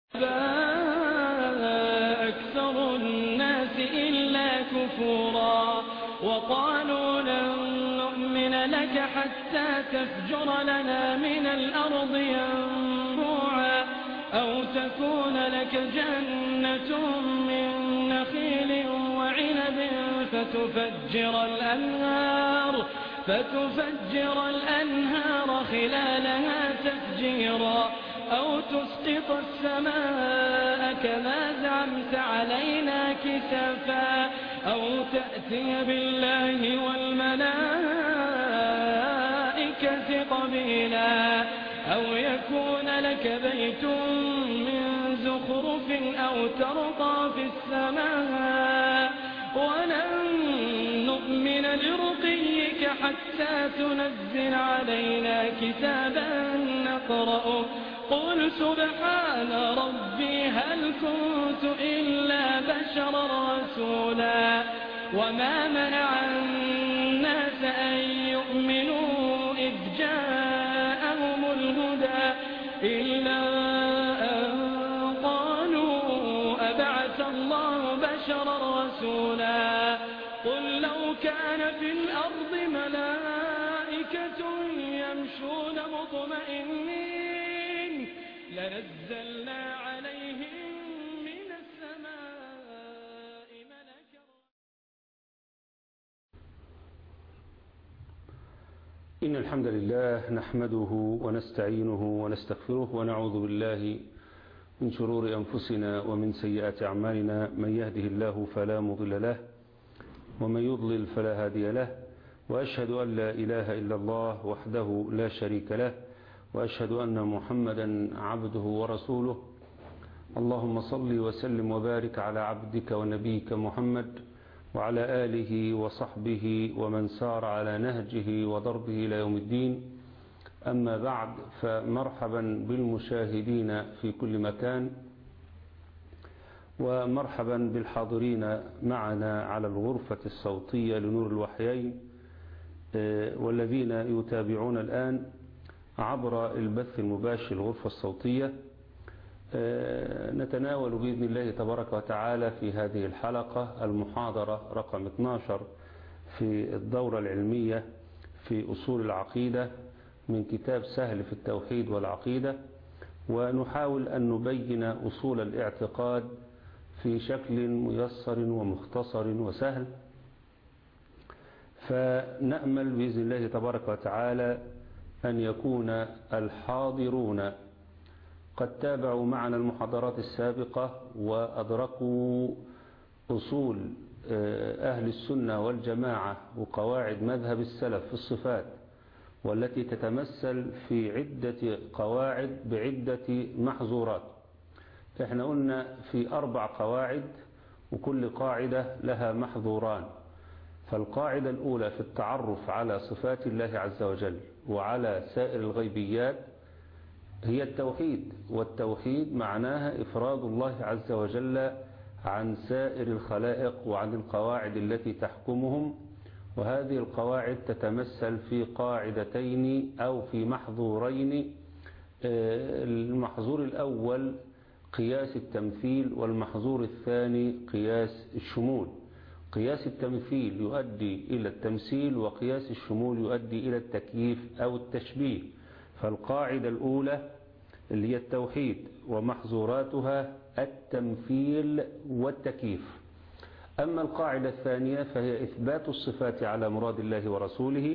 أكثر الناس إلا كفورا وقالوا لن نؤمن لك حتى تفجر لنا من الأرض ينبوعا أو تكون لك جنة من نخيل وعنب فتفجر الأنهار فتفجر الأنهار خلالها تفجيرا أو تسقط السماء كما زعمت علينا كسفا أو تأتي بالله والملائكة قبيلا أو يكون لك بيت من زخرف أو ترقى في السماء ولن نؤمن لرقيك حتى تنزل علينا كتابا نقرأه قل سبحان ربي هل كنت إلا بشرا رسولا وما منع الناس أن يؤمنوا إذ جاءهم الهدى إلا أن قالوا أبعث الله بشرا رسولا قل لو كان في الأرض ملائكة يمشون مطمئنين لنزلنا عليهم من السماء ملكا إن الحمد لله نحمده ونستعينه ونستغفره ونعوذ بالله من شرور أنفسنا ومن سيئات أعمالنا من يهده الله فلا مضل له ومن يضلل فلا هادي له وأشهد أن لا إله إلا الله وحده لا شريك له وأشهد أن محمدا عبده ورسوله اللهم صل وسلم وبارك على عبدك ونبيك محمد وعلى آله وصحبه ومن سار على نهجه وضربه إلى يوم الدين أما بعد فمرحبا بالمشاهدين في كل مكان ومرحبا بالحاضرين معنا على الغرفة الصوتية لنور الوحيين والذين يتابعون الآن عبر البث المباشر الغرفة الصوتية نتناول بإذن الله تبارك وتعالى في هذه الحلقة المحاضرة رقم 12 في الدورة العلمية في أصول العقيدة من كتاب سهل في التوحيد والعقيدة ونحاول أن نبين أصول الاعتقاد في شكل ميسر ومختصر وسهل فنأمل بإذن الله تبارك وتعالى أن يكون الحاضرون قد تابعوا معنا المحاضرات السابقة وأدركوا أصول أهل السنة والجماعة وقواعد مذهب السلف في الصفات والتي تتمثل في عدة قواعد بعدة محظورات احنا قلنا في أربع قواعد وكل قاعدة لها محظوران فالقاعدة الأولى في التعرف على صفات الله عز وجل وعلى سائر الغيبيات هي التوحيد والتوحيد معناها إفراد الله عز وجل عن سائر الخلائق وعن القواعد التي تحكمهم وهذه القواعد تتمثل في قاعدتين أو في محظورين المحظور الأول قياس التمثيل والمحظور الثاني قياس الشمول قياس التمثيل يؤدي إلى التمثيل وقياس الشمول يؤدي إلى التكييف أو التشبيه فالقاعدة الأولى اللي هي التوحيد ومحظوراتها التمثيل والتكييف أما القاعدة الثانية فهي إثبات الصفات على مراد الله ورسوله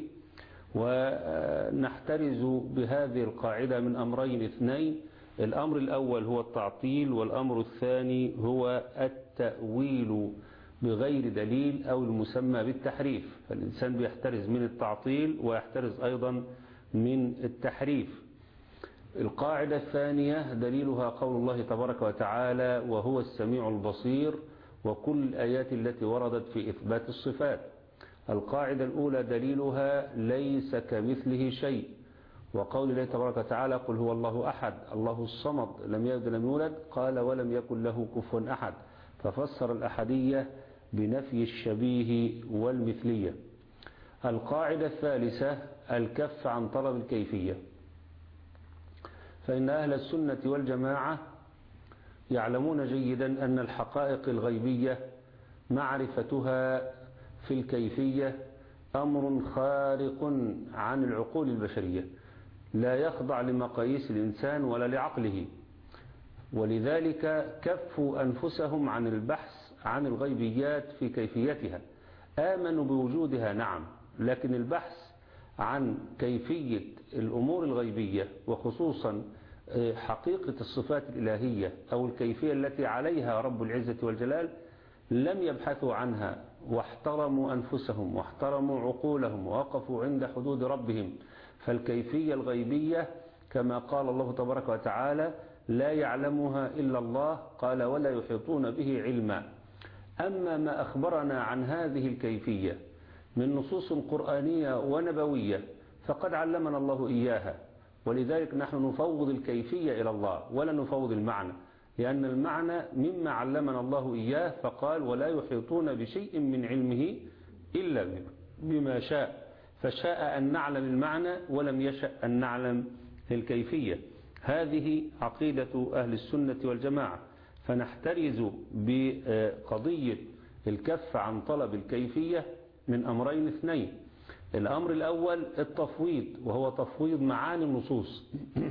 ونحترز بهذه القاعدة من أمرين اثنين الأمر الأول هو التعطيل والأمر الثاني هو التأويل بغير دليل أو المسمى بالتحريف فالإنسان بيحترز من التعطيل ويحترز أيضا من التحريف القاعدة الثانية دليلها قول الله تبارك وتعالى وهو السميع البصير وكل الآيات التي وردت في إثبات الصفات القاعدة الأولى دليلها ليس كمثله شيء وقول الله تبارك وتعالى قل هو الله أحد الله الصمد لم يلد لم يولد قال ولم يكن له كفوا أحد ففسر الأحدية بنفي الشبيه والمثلية القاعدة الثالثة الكف عن طلب الكيفية فإن أهل السنة والجماعة يعلمون جيدا أن الحقائق الغيبية معرفتها في الكيفية أمر خارق عن العقول البشرية لا يخضع لمقاييس الإنسان ولا لعقله ولذلك كفوا أنفسهم عن البحث عن الغيبيات في كيفيتها آمنوا بوجودها نعم لكن البحث عن كيفية الأمور الغيبية وخصوصا حقيقة الصفات الإلهية أو الكيفية التي عليها رب العزة والجلال لم يبحثوا عنها واحترموا أنفسهم واحترموا عقولهم ووقفوا عند حدود ربهم فالكيفية الغيبية كما قال الله تبارك وتعالى لا يعلمها إلا الله قال ولا يحيطون به علما أما ما أخبرنا عن هذه الكيفية من نصوص قرآنية ونبوية فقد علمنا الله إياها ولذلك نحن نفوض الكيفية إلى الله ولا نفوض المعنى لأن المعنى مما علمنا الله إياه فقال ولا يحيطون بشيء من علمه إلا بما شاء فشاء أن نعلم المعنى ولم يشأ أن نعلم الكيفية هذه عقيدة أهل السنة والجماعة فنحترز بقضية الكف عن طلب الكيفية من أمرين اثنين الأمر الأول التفويض وهو تفويض معاني النصوص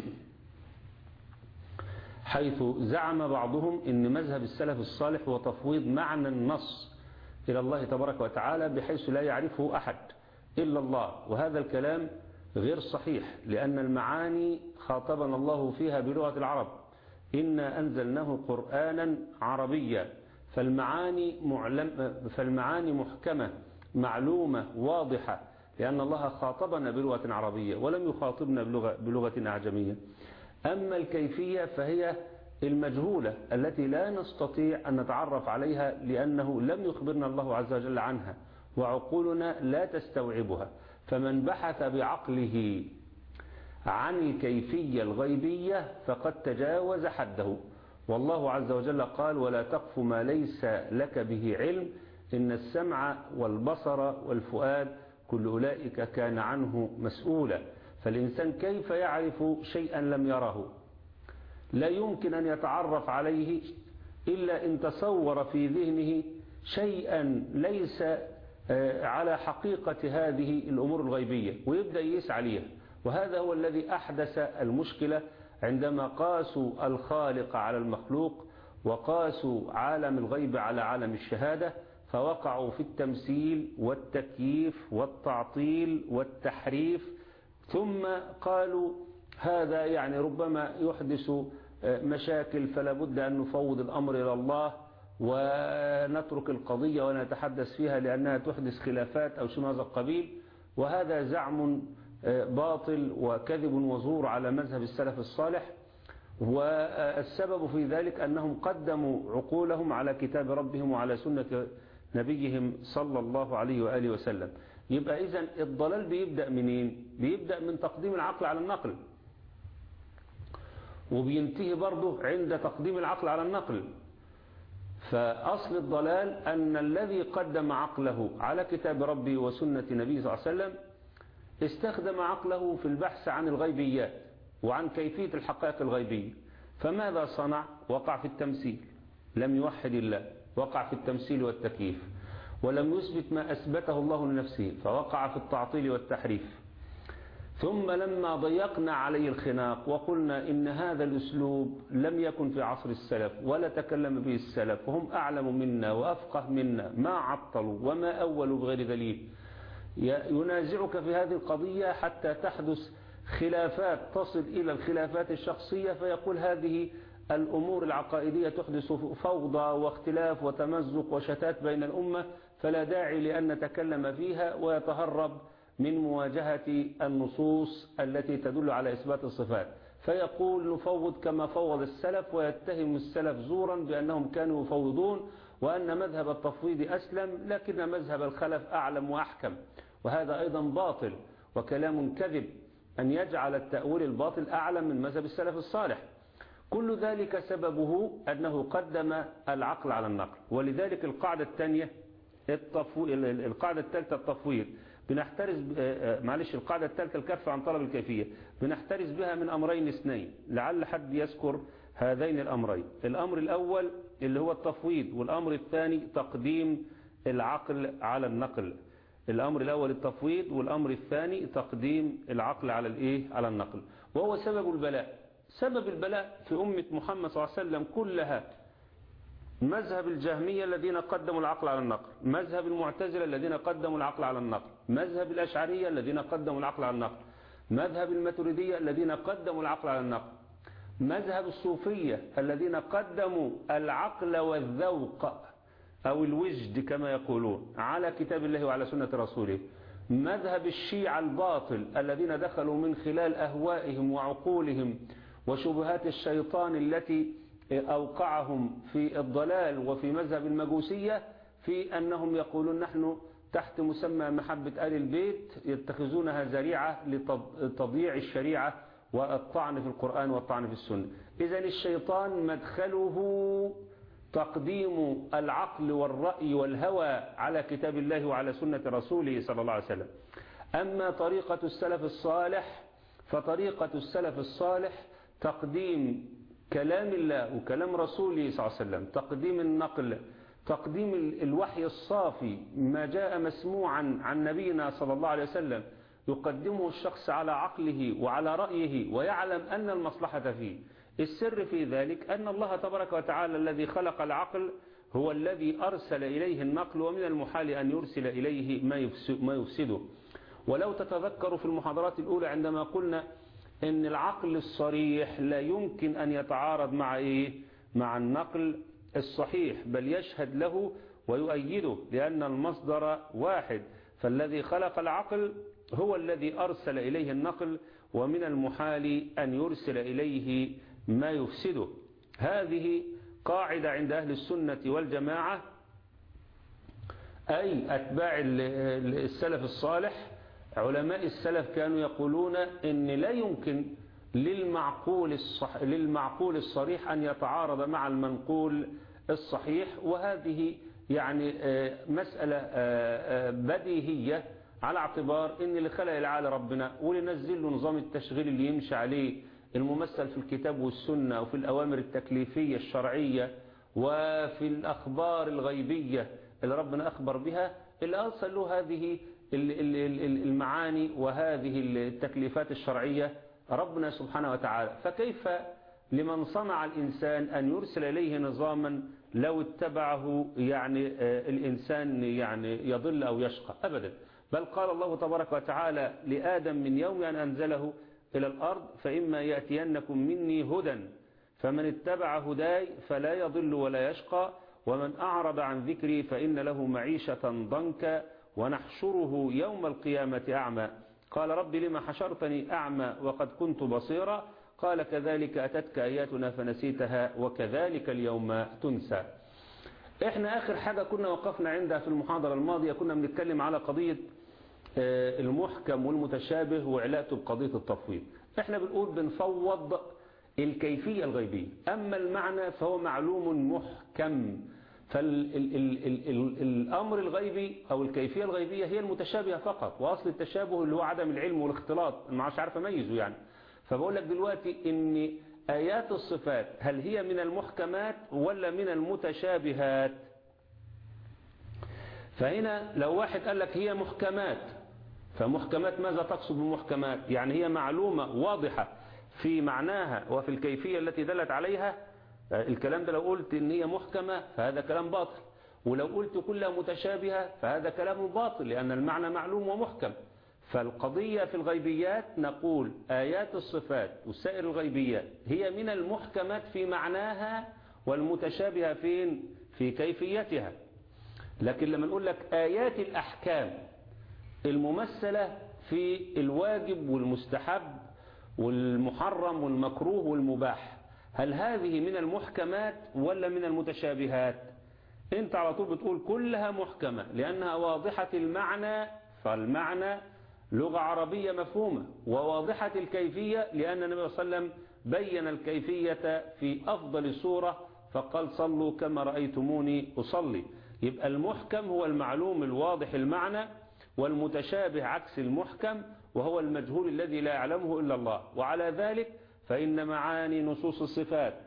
حيث زعم بعضهم ان مذهب السلف الصالح هو تفويض معنى النص إلى الله تبارك وتعالى بحيث لا يعرفه أحد إلا الله وهذا الكلام غير صحيح لأن المعاني خاطبنا الله فيها بلغة العرب إنا أنزلناه قرآنا عربيا فالمعاني, معلم فالمعاني محكمة معلومة واضحة لأن الله خاطبنا بلغة عربية ولم يخاطبنا بلغة, بلغة أعجمية أما الكيفية فهي المجهولة التي لا نستطيع أن نتعرف عليها لأنه لم يخبرنا الله عز وجل عنها وعقولنا لا تستوعبها فمن بحث بعقله عن الكيفية الغيبية فقد تجاوز حده والله عز وجل قال ولا تقف ما ليس لك به علم إن السمع والبصر والفؤاد كل أولئك كان عنه مسؤولا فالإنسان كيف يعرف شيئا لم يره لا يمكن أن يتعرف عليه إلا إن تصور في ذهنه شيئا ليس على حقيقة هذه الأمور الغيبية ويبدأ يسعى عليها وهذا هو الذي أحدث المشكلة عندما قاسوا الخالق على المخلوق وقاسوا عالم الغيب على عالم الشهادة فوقعوا في التمثيل والتكييف والتعطيل والتحريف ثم قالوا هذا يعني ربما يحدث مشاكل فلا بد أن نفوض الأمر إلى الله ونترك القضية ونتحدث فيها لأنها تحدث خلافات أو شيء من هذا القبيل وهذا زعم باطل وكذب وزور على مذهب السلف الصالح والسبب في ذلك أنهم قدموا عقولهم على كتاب ربهم وعلى سنة نبيهم صلى الله عليه وآله وسلم يبقى إذن الضلال بيبدأ منين بيبدأ من تقديم العقل على النقل وبينتهي برضه عند تقديم العقل على النقل فأصل الضلال أن الذي قدم عقله على كتاب ربه وسنة نبيه صلى الله عليه وسلم استخدم عقله في البحث عن الغيبيات وعن كيفية الحقائق الغيبية فماذا صنع وقع في التمثيل لم يوحد الله وقع في التمثيل والتكييف ولم يثبت ما أثبته الله لنفسه فوقع في التعطيل والتحريف ثم لما ضيقنا عليه الخناق وقلنا إن هذا الأسلوب لم يكن في عصر السلف ولا تكلم به السلف وهم أعلم منا وأفقه منا ما عطلوا وما أولوا بغير دليل ينازعك في هذه القضية حتى تحدث خلافات تصل إلى الخلافات الشخصية فيقول هذه الأمور العقائدية تحدث فوضى واختلاف وتمزق وشتات بين الأمة فلا داعي لأن نتكلم فيها ويتهرب من مواجهة النصوص التي تدل على إثبات الصفات فيقول نفوض كما فوض السلف ويتهم السلف زورا بأنهم كانوا يفوضون وأن مذهب التفويض أسلم لكن مذهب الخلف أعلم وأحكم وهذا أيضا باطل وكلام كذب أن يجعل التأويل الباطل أعلم من مذهب السلف الصالح كل ذلك سببه أنه قدم العقل على النقل ولذلك القاعدة الثانية القاعدة الثالثة التفويض بنحترز معلش القاعدة الثالثة الكف عن طلب الكيفية بنحترز بها من أمرين اثنين لعل حد يذكر هذين الأمرين الأمر الأول اللي هو التفويض والأمر الثاني تقديم العقل على النقل الأمر الأول التفويض والأمر الثاني تقديم العقل على الإيه على النقل وهو سبب البلاء سبب البلاء في أمة محمد صلى الله عليه وسلم كلها مذهب الجهمية الذين قدموا العقل على النقل مذهب المعتزلة الذين قدموا العقل على النقل مذهب الأشعرية الذين قدموا العقل على النقل مذهب الماتريدية الذين قدموا العقل على النقل مذهب الصوفية الذين قدموا العقل والذوق أو الوجد كما يقولون على كتاب الله وعلى سنة رسوله مذهب الشيعة الباطل الذين دخلوا من خلال أهوائهم وعقولهم وشبهات الشيطان التي أوقعهم في الضلال وفي مذهب المجوسية في أنهم يقولون نحن تحت مسمى محبة آل البيت يتخذونها ذريعة لتضييع الشريعة والطعن في القرآن والطعن في السنة إذا الشيطان مدخله تقديم العقل والرأي والهوى على كتاب الله وعلى سنة رسوله صلى الله عليه وسلم أما طريقة السلف الصالح فطريقة السلف الصالح تقديم كلام الله وكلام رسوله صلى الله عليه وسلم تقديم النقل تقديم الوحي الصافي ما جاء مسموعا عن نبينا صلى الله عليه وسلم يقدمه الشخص على عقله وعلى رأيه ويعلم أن المصلحة فيه السر في ذلك أن الله تبارك وتعالى الذي خلق العقل هو الذي أرسل إليه النقل ومن المحال أن يرسل إليه ما يفسده ولو تتذكروا في المحاضرات الأولى عندما قلنا أن العقل الصريح لا يمكن أن يتعارض مع إيه؟ مع النقل الصحيح بل يشهد له ويؤيده لأن المصدر واحد فالذي خلق العقل هو الذي أرسل إليه النقل ومن المحال أن يرسل إليه ما يفسده هذه قاعدة عند أهل السنة والجماعة أي أتباع السلف الصالح علماء السلف كانوا يقولون إن لا يمكن للمعقول, الصح للمعقول الصريح أن يتعارض مع المنقول الصحيح وهذه يعني مسألة بديهية على اعتبار ان اللي خلق العالم ربنا ولنزل له نظام التشغيل اللي يمشي عليه الممثل في الكتاب والسنة وفي الأوامر التكليفية الشرعية وفي الأخبار الغيبية اللي ربنا أخبر بها اللي أرسل له هذه المعاني وهذه التكليفات الشرعية ربنا سبحانه وتعالى فكيف لمن صنع الإنسان أن يرسل إليه نظاما لو اتبعه يعني الإنسان يعني يضل أو يشقى أبدا بل قال الله تبارك وتعالى لآدم من يوم أن أنزله إلى الأرض فإما يأتينكم مني هدى فمن اتبع هداي فلا يضل ولا يشقى ومن أعرض عن ذكري فإن له معيشة ضنكا ونحشره يوم القيامة أعمى قال رب لما حشرتني أعمى وقد كنت بصيرا قال كذلك أتتك آياتنا فنسيتها وكذلك اليوم تنسى احنا آخر حاجة كنا وقفنا عندها في المحاضرة الماضية كنا بنتكلم على قضية المحكم والمتشابه وعلاقته بقضية التفويض احنا بنقول بنفوض الكيفية الغيبية أما المعنى فهو معلوم محكم فالأمر الغيبي أو الكيفية الغيبية هي المتشابهة فقط وأصل التشابه اللي هو عدم العلم والاختلاط ما عادش عارف أميزه يعني فبقول لك دلوقتي إن آيات الصفات هل هي من المحكمات ولا من المتشابهات فهنا لو واحد قال لك هي محكمات فمحكمات ماذا تقصد بمحكمات يعني هي معلومة واضحة في معناها وفي الكيفية التي دلت عليها الكلام ده لو قلت ان هي محكمة فهذا كلام باطل ولو قلت كلها متشابهة فهذا كلام باطل لأن المعنى معلوم ومحكم فالقضية في الغيبيات نقول آيات الصفات وسائر الغيبيات هي من المحكمات في معناها والمتشابهة فين في كيفيتها لكن لما نقول لك آيات الأحكام الممثلة في الواجب والمستحب والمحرم والمكروه والمباح هل هذه من المحكمات ولا من المتشابهات انت على طول بتقول كلها محكمة لأنها واضحة المعنى فالمعنى لغة عربية مفهومة وواضحة الكيفية لأن النبي صلى الله عليه وسلم بين الكيفية في أفضل صورة فقال صلوا كما رأيتموني أصلي يبقى المحكم هو المعلوم الواضح المعنى والمتشابه عكس المحكم وهو المجهول الذي لا يعلمه إلا الله وعلى ذلك فإن معاني نصوص الصفات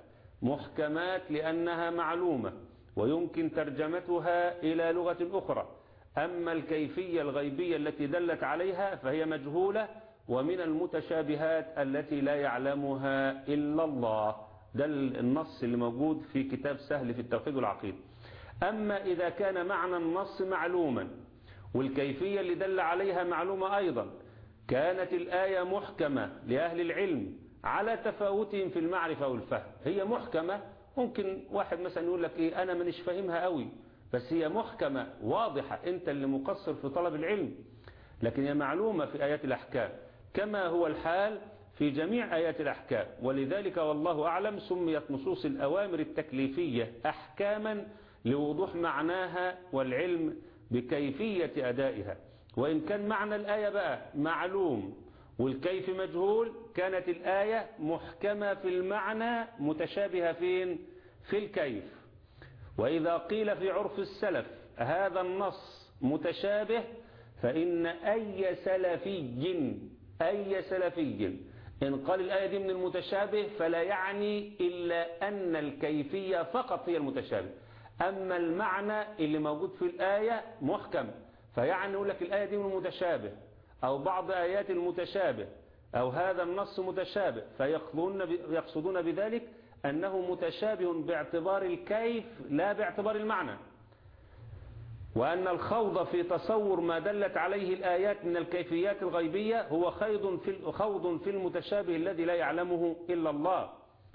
محكمات لأنها معلومة ويمكن ترجمتها إلى لغة أخرى أما الكيفية الغيبية التي دلت عليها فهي مجهولة ومن المتشابهات التي لا يعلمها إلا الله ده النص اللي موجود في كتاب سهل في التوحيد والعقيدة أما إذا كان معنى النص معلوما والكيفية اللي دل عليها معلومة أيضا كانت الآية محكمة لأهل العلم على تفاوتهم في المعرفة والفهم هي محكمة ممكن واحد مثلا يقول لك إيه أنا مانيش فاهمها قوي بس هي محكمة واضحة أنت اللي مقصر في طلب العلم لكن هي معلومة في آيات الأحكام كما هو الحال في جميع آيات الأحكام ولذلك والله أعلم سميت نصوص الأوامر التكليفية أحكاما لوضوح معناها والعلم بكيفية أدائها وإن كان معنى الآية بقى معلوم والكيف مجهول كانت الآية محكمة في المعنى متشابهة فين في الكيف وإذا قيل في عرف السلف هذا النص متشابه فإن أي سلفي أي سلفي إن قال الآية دي من المتشابه فلا يعني إلا أن الكيفية فقط هي المتشابه أما المعنى اللي موجود في الآية محكم فيعني يقول لك الآية دي من المتشابه أو بعض آيات المتشابه أو هذا النص متشابه فيقصدون يقصدون بذلك أنه متشابه باعتبار الكيف لا باعتبار المعنى وأن الخوض في تصور ما دلت عليه الآيات من الكيفيات الغيبية هو خوض في خوض في المتشابه الذي لا يعلمه إلا الله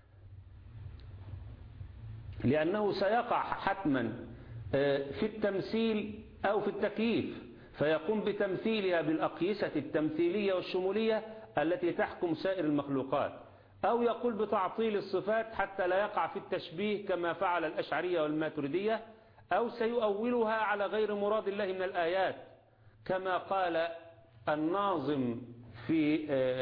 لأنه سيقع حتما في التمثيل أو في التكييف فيقوم بتمثيلها بالأقيسة التمثيلية والشمولية التي تحكم سائر المخلوقات أو يقول بتعطيل الصفات حتى لا يقع في التشبيه كما فعل الأشعرية والماتردية أو سيؤولها على غير مراد الله من الآيات كما قال الناظم في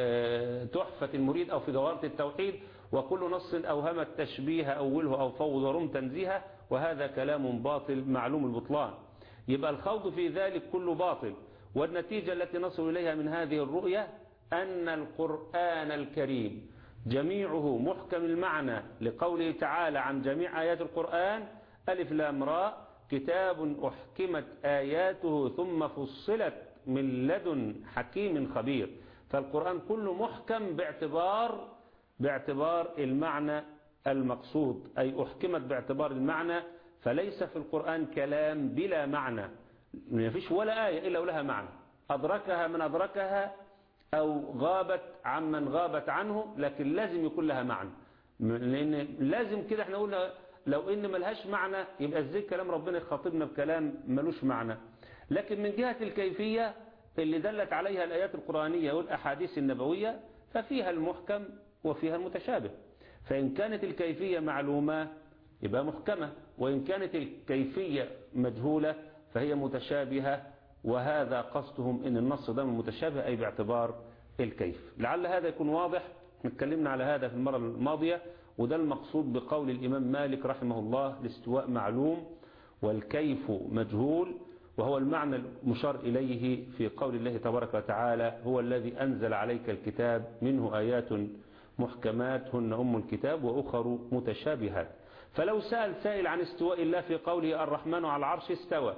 تحفة المريد أو في دورة التوحيد وكل نص أوهم التشبيه أوله أو فوض ورم تنزيها وهذا كلام باطل معلوم البطلان يبقى الخوض في ذلك كله باطل والنتيجة التي نصل إليها من هذه الرؤية أن القرآن الكريم جميعه محكم المعنى لقوله تعالى عن جميع آيات القرآن ألف لام راء كتاب أحكمت آياته ثم فصلت من لدن حكيم خبير فالقرآن كله محكم باعتبار باعتبار المعنى المقصود أي أحكمت باعتبار المعنى فليس في القرآن كلام بلا معنى ما فيش ولا آية إلا ولها معنى أدركها من أدركها أو غابت عمن غابت عنه لكن لازم يكون لها معنى لأن لازم كده احنا قلنا لو إن ملهاش معنى يبقى ازاي كلام ربنا يخاطبنا بكلام ملوش معنى لكن من جهة الكيفية اللي دلت عليها الآيات القرآنية والأحاديث النبوية ففيها المحكم وفيها المتشابه فإن كانت الكيفية معلومة يبقى محكمة وإن كانت الكيفية مجهولة فهي متشابهة وهذا قصدهم إن النص ده متشابه أي باعتبار الكيف لعل هذا يكون واضح اتكلمنا على هذا في المرة الماضية وده المقصود بقول الإمام مالك رحمه الله الاستواء معلوم والكيف مجهول وهو المعنى المشار إليه في قول الله تبارك وتعالى هو الذي أنزل عليك الكتاب منه آيات محكمات هن أم الكتاب وأخر متشابهات فلو سأل سائل عن استواء الله في قوله الرحمن على العرش استوى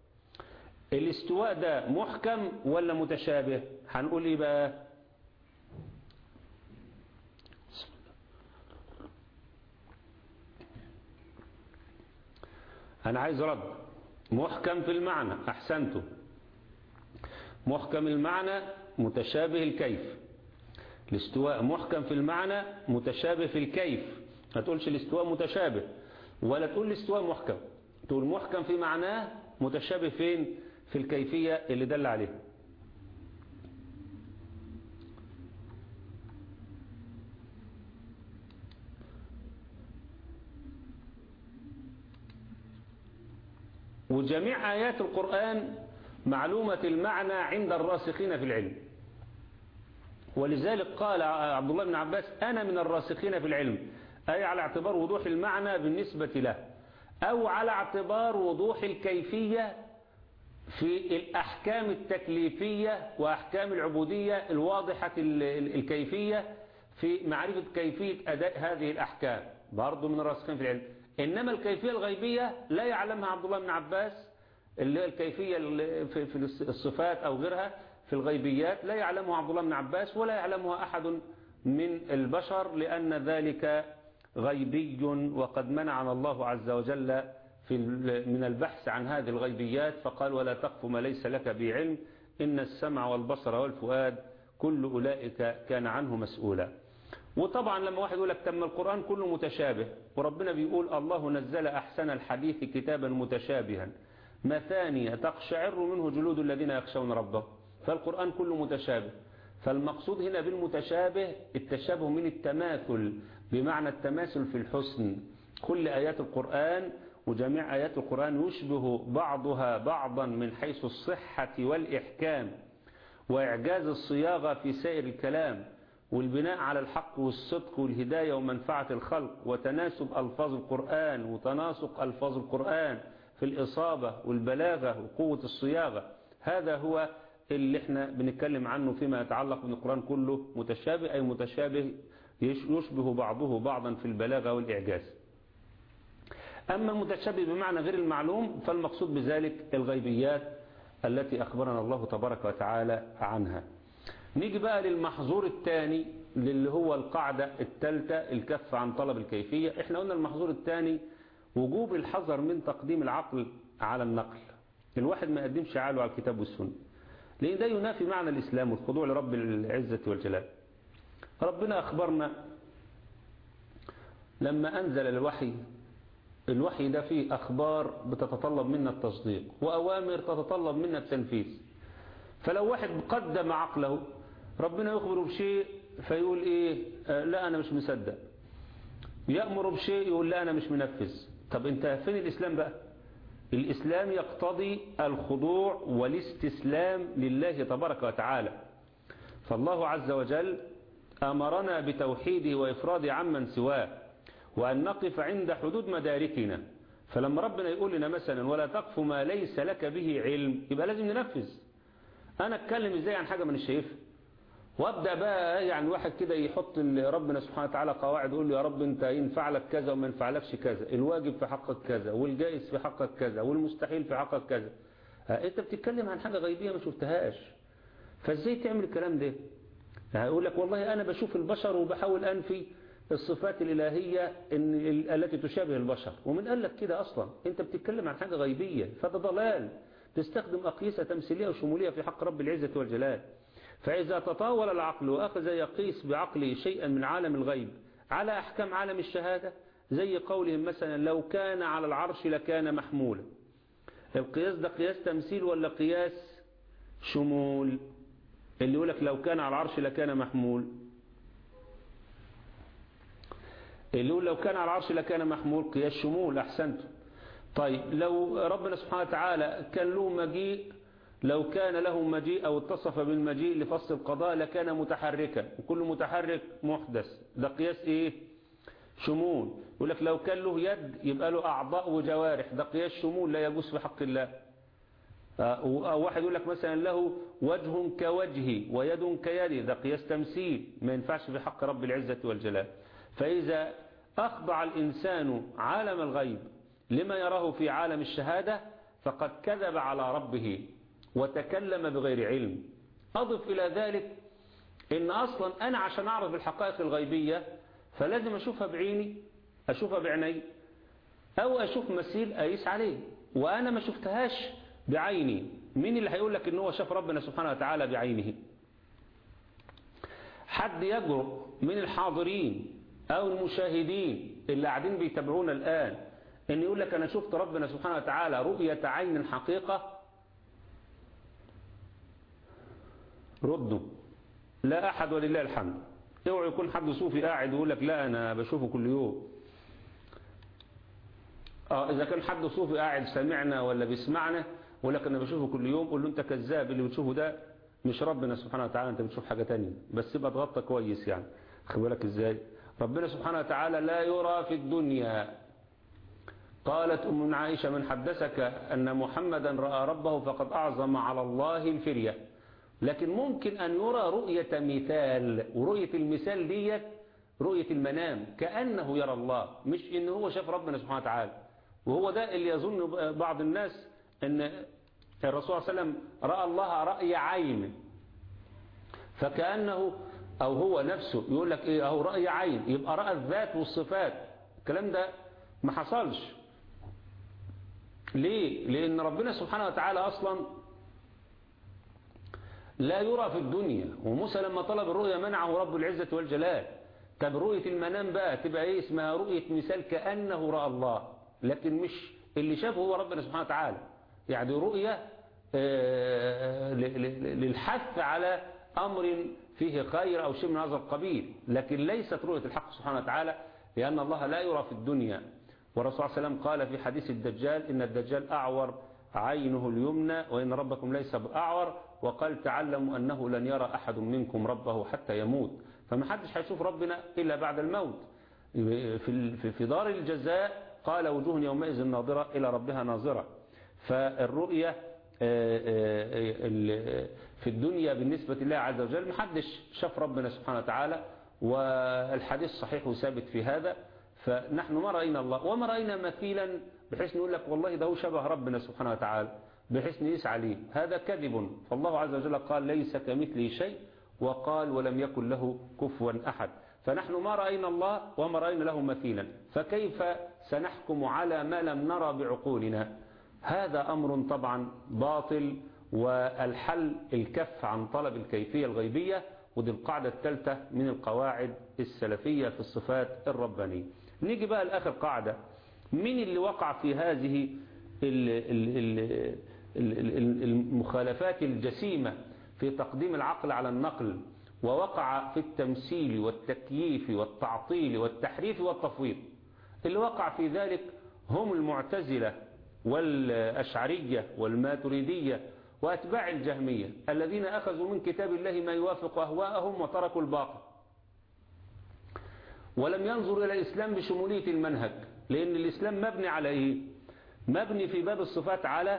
الاستواء ده محكم ولا متشابه هنقول ايه بقى انا عايز رد محكم في المعنى احسنتم محكم المعنى متشابه الكيف الاستواء محكم في المعنى متشابه في الكيف ما تقولش الاستواء متشابه ولا تقول الاستواء محكم تقول محكم في معناه متشابه فين في الكيفية اللي دل عليها وجميع آيات القرآن معلومة المعنى عند الراسخين في العلم ولذلك قال عبد الله بن عباس أنا من الراسخين في العلم أي على اعتبار وضوح المعنى بالنسبة له أو على اعتبار وضوح الكيفية في الأحكام التكليفية وأحكام العبودية الواضحة الكيفية في معرفة كيفية أداء هذه الأحكام برضه من الراسخين في العلم إنما الكيفية الغيبية لا يعلمها عبد الله بن عباس اللي هي الكيفية اللي في في الصفات أو غيرها في الغيبيات لا يعلمها عبد الله بن عباس ولا يعلمها أحد من البشر لأن ذلك غيبي وقد منعنا الله عز وجل في من البحث عن هذه الغيبيات فقال ولا تقف ما ليس لك بعلم إن السمع والبصر والفؤاد كل أولئك كان عنه مسؤولا وطبعا لما واحد يقول لك تم القرآن كله متشابه وربنا بيقول الله نزل أحسن الحديث كتابا متشابها مثانية تقشعر منه جلود الذين يخشون ربهم فالقرآن كله متشابه فالمقصود هنا بالمتشابه التشابه من التماثل بمعنى التماثل في الحسن كل آيات القرآن وجميع آيات القرآن يشبه بعضها بعضا من حيث الصحة والإحكام وإعجاز الصياغة في سائر الكلام والبناء على الحق والصدق والهداية ومنفعة الخلق وتناسب ألفاظ القرآن وتناسق ألفاظ القرآن في الإصابة والبلاغة وقوة الصياغة هذا هو اللي احنا بنتكلم عنه فيما يتعلق بالقرآن كله متشابه أي متشابه يشبه بعضه بعضا في البلاغة والإعجاز أما المتشابه بمعنى غير المعلوم فالمقصود بذلك الغيبيات التي أخبرنا الله تبارك وتعالى عنها نيجي بقى للمحظور الثاني اللي هو القاعدة الثالثة الكف عن طلب الكيفية احنا قلنا المحظور الثاني وجوب الحذر من تقديم العقل على النقل الواحد ما يقدمش عقله على الكتاب والسنة لأن ده ينافي معنى الإسلام والخضوع لرب العزة والجلال ربنا أخبرنا لما أنزل الوحي الوحي ده فيه أخبار بتتطلب منا التصديق وأوامر تتطلب منا التنفيذ فلو واحد قدم عقله ربنا يخبره بشيء فيقول إيه آه لا أنا مش مصدق يأمر بشيء يقول لا أنا مش منفذ طب أنت فين الإسلام بقى الإسلام يقتضي الخضوع والاستسلام لله تبارك وتعالى فالله عز وجل أمرنا بتوحيده وإفراده عمن سواه وأن نقف عند حدود مداركنا فلما ربنا يقول لنا مثلا ولا تقف ما ليس لك به علم يبقى لازم ننفذ أنا أتكلم إزاي عن حاجة من شايفها وابدا بقى يعني واحد كده يحط ربنا سبحانه وتعالى قواعد يقول له يا رب انت ينفع لك كذا وما ينفعلكش كذا الواجب في حقك كذا والجائز في حقك كذا والمستحيل في حقك كذا انت بتتكلم عن حاجه غيبيه ما شفتهاش فازاي تعمل الكلام ده هيقول لك والله انا بشوف البشر وبحاول انفي الصفات الالهيه إن التي تشابه البشر ومن قال لك كده اصلا انت بتتكلم عن حاجه غيبيه فده ضلال تستخدم اقيسه تمثيليه وشموليه في حق رب العزه والجلال فإذا تطاول العقل وأخذ يقيس بعقله شيئا من عالم الغيب على أحكام عالم الشهادة زي قولهم مثلا لو كان على العرش لكان محمولا القياس ده قياس تمثيل ولا قياس شمول اللي يقول لك لو كان على العرش لكان محمول اللي يقول لو كان على العرش لكان محمول قياس شمول أحسنت طيب لو ربنا سبحانه وتعالى كان له مجيء لو كان له مجيء أو اتصف بالمجيء لفصل القضاء لكان متحركا وكل متحرك محدث ده قياس إيه شمول يقول لك لو كان له يد يبقى له أعضاء وجوارح ده قياس شمول لا يجوز في حق الله أو واحد يقول لك مثلا له وجه كوجهي ويد كيدي ده قياس تمثيل ما ينفعش في حق رب العزة والجلال فإذا أخضع الإنسان عالم الغيب لما يراه في عالم الشهادة فقد كذب على ربه وتكلم بغير علم أضف إلى ذلك إن أصلا أنا عشان أعرف الحقائق الغيبية فلازم أشوفها بعيني أشوفها بعيني أو أشوف مثيل أقيس عليه وأنا ما شفتهاش بعيني مين اللي هيقول لك إن هو شاف ربنا سبحانه وتعالى بعينه حد يجرؤ من الحاضرين أو المشاهدين اللي قاعدين بيتابعونا الآن إن يقول لك أنا شفت ربنا سبحانه وتعالى رؤية عين حقيقة ردوا لا أحد ولله الحمد اوعى يكون حد صوفي قاعد ويقول لك لا أنا بشوفه كل يوم اه إذا كان حد صوفي قاعد سمعنا ولا بيسمعنا ويقول لك أنا بشوفه كل يوم قول له أنت كذاب اللي بتشوفه ده مش ربنا سبحانه وتعالى أنت بتشوف حاجة تانية بس يبقى تغطى كويس يعني خد بالك إزاي ربنا سبحانه وتعالى لا يرى في الدنيا قالت أم عائشة من حدثك أن محمدا رأى ربه فقد أعظم على الله الفرية لكن ممكن أن يرى رؤية مثال ورؤية المثال ديت رؤية المنام كأنه يرى الله مش إن هو شاف ربنا سبحانه وتعالى وهو ده اللي يظن بعض الناس أن الرسول صلى الله عليه وسلم رأى الله رأي عين فكأنه أو هو نفسه يقول لك إيه أهو رأي عين يبقى رأى الذات والصفات الكلام ده ما حصلش ليه لأن ربنا سبحانه وتعالى أصلا لا يرى في الدنيا وموسى لما طلب الرؤيا منعه رب العزة والجلال طب رؤية المنام بقى تبقى ايه اسمها رؤية مثال كأنه رأى الله لكن مش اللي شافه هو ربنا سبحانه وتعالى يعني رؤية للحث على أمر فيه خير أو شيء من هذا القبيل لكن ليست رؤية الحق سبحانه وتعالى لأن الله لا يرى في الدنيا والرسول صلى الله عليه وسلم قال في حديث الدجال إن الدجال أعور عينه اليمنى وإن ربكم ليس بأعور وقال تعلموا أنه لن يرى أحد منكم ربه حتى يموت فما حدش هيشوف ربنا إلا بعد الموت في في دار الجزاء قال وجوه يومئذ ناظرة إلى ربها ناظرة فالرؤية في الدنيا بالنسبة لله عز وجل محدش شاف ربنا سبحانه وتعالى والحديث صحيح وثابت في هذا فنحن ما رأينا الله وما رأينا مثيلا بحيث نقول لك والله ده هو شبه ربنا سبحانه وتعالى بحيث نقيس عليه هذا كذب فالله عز وجل قال ليس كمثله شيء وقال ولم يكن له كفوا أحد فنحن ما رأينا الله وما رأينا له مثيلا فكيف سنحكم على ما لم نرى بعقولنا هذا أمر طبعا باطل والحل الكف عن طلب الكيفية الغيبية ودي القاعدة الثالثة من القواعد السلفية في الصفات الربانية نيجي بقى لآخر قاعدة مين اللي وقع في هذه المخالفات الجسيمة في تقديم العقل على النقل ووقع في التمثيل والتكييف والتعطيل والتحريف والتفويض اللي وقع في ذلك هم المعتزلة والأشعرية والماتريدية وأتباع الجهمية الذين أخذوا من كتاب الله ما يوافق أهواءهم وتركوا الباقي ولم ينظر إلى الإسلام بشمولية المنهج لأن الإسلام مبني على إيه مبني في باب الصفات على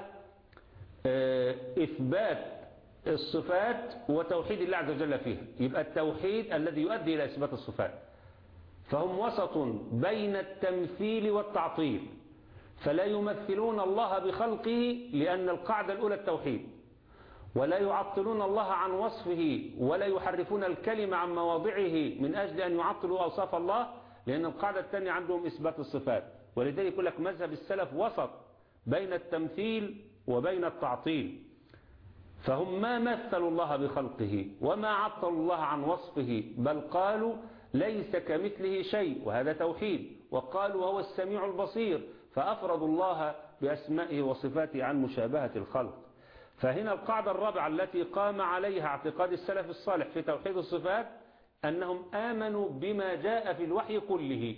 إثبات الصفات وتوحيد الله عز وجل فيها يبقى التوحيد الذي يؤدي إلى إثبات الصفات فهم وسط بين التمثيل والتعطيل فلا يمثلون الله بخلقه لأن القاعدة الأولى التوحيد ولا يعطلون الله عن وصفه ولا يحرفون الكلمة عن مواضعه من أجل أن يعطلوا أوصاف الله لأن القاعدة الثانية عندهم إثبات الصفات ولذلك يقول لك مذهب السلف وسط بين التمثيل وبين التعطيل فهم ما مثلوا الله بخلقه وما عطلوا الله عن وصفه بل قالوا ليس كمثله شيء وهذا توحيد وقالوا هو السميع البصير فأفردوا الله بأسمائه وصفاته عن مشابهة الخلق فهنا القاعدة الرابعة التي قام عليها اعتقاد السلف الصالح في توحيد الصفات أنهم آمنوا بما جاء في الوحي كله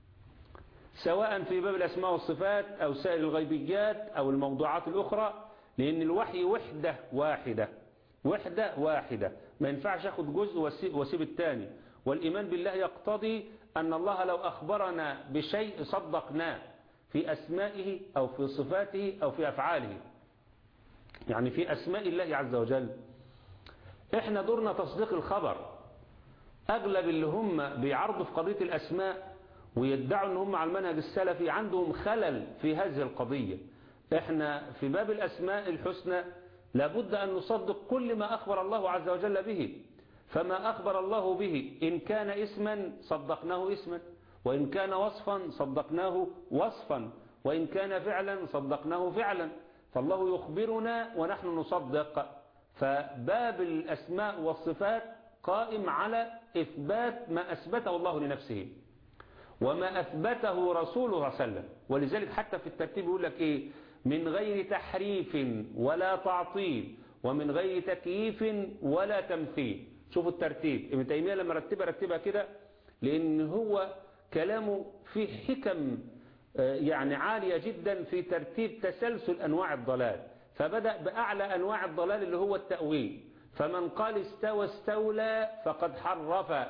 سواء في باب الأسماء والصفات أو سائر الغيبيات أو الموضوعات الأخرى لأن الوحي وحدة واحدة وحدة واحدة ما ينفعش أخذ جزء واسيب الثاني والإيمان بالله يقتضي أن الله لو أخبرنا بشيء صدقناه في أسمائه أو في صفاته أو في أفعاله يعني في أسماء الله عز وجل إحنا دورنا تصديق الخبر أغلب اللي هم بيعرضوا في قضية الأسماء ويدعوا أن هم على المنهج السلفي عندهم خلل في هذه القضية إحنا في باب الأسماء الحسنى لابد أن نصدق كل ما أخبر الله عز وجل به فما أخبر الله به إن كان اسما صدقناه اسما وإن كان وصفا صدقناه وصفا وإن كان فعلا صدقناه فعلا فالله يخبرنا ونحن نصدق فباب الأسماء والصفات قائم على إثبات ما أثبته الله لنفسه وما أثبته رسوله صلى الله عليه وسلم ولذلك حتى في الترتيب يقول لك إيه من غير تحريف ولا تعطيل ومن غير تكييف ولا تمثيل شوفوا الترتيب ابن تيمية لما رتبها رتبها كده لأن هو كلامه فيه حكم يعني عالية جدا في ترتيب تسلسل أنواع الضلال فبدأ بأعلى أنواع الضلال اللي هو التأويل فمن قال استوى استولى فقد حرف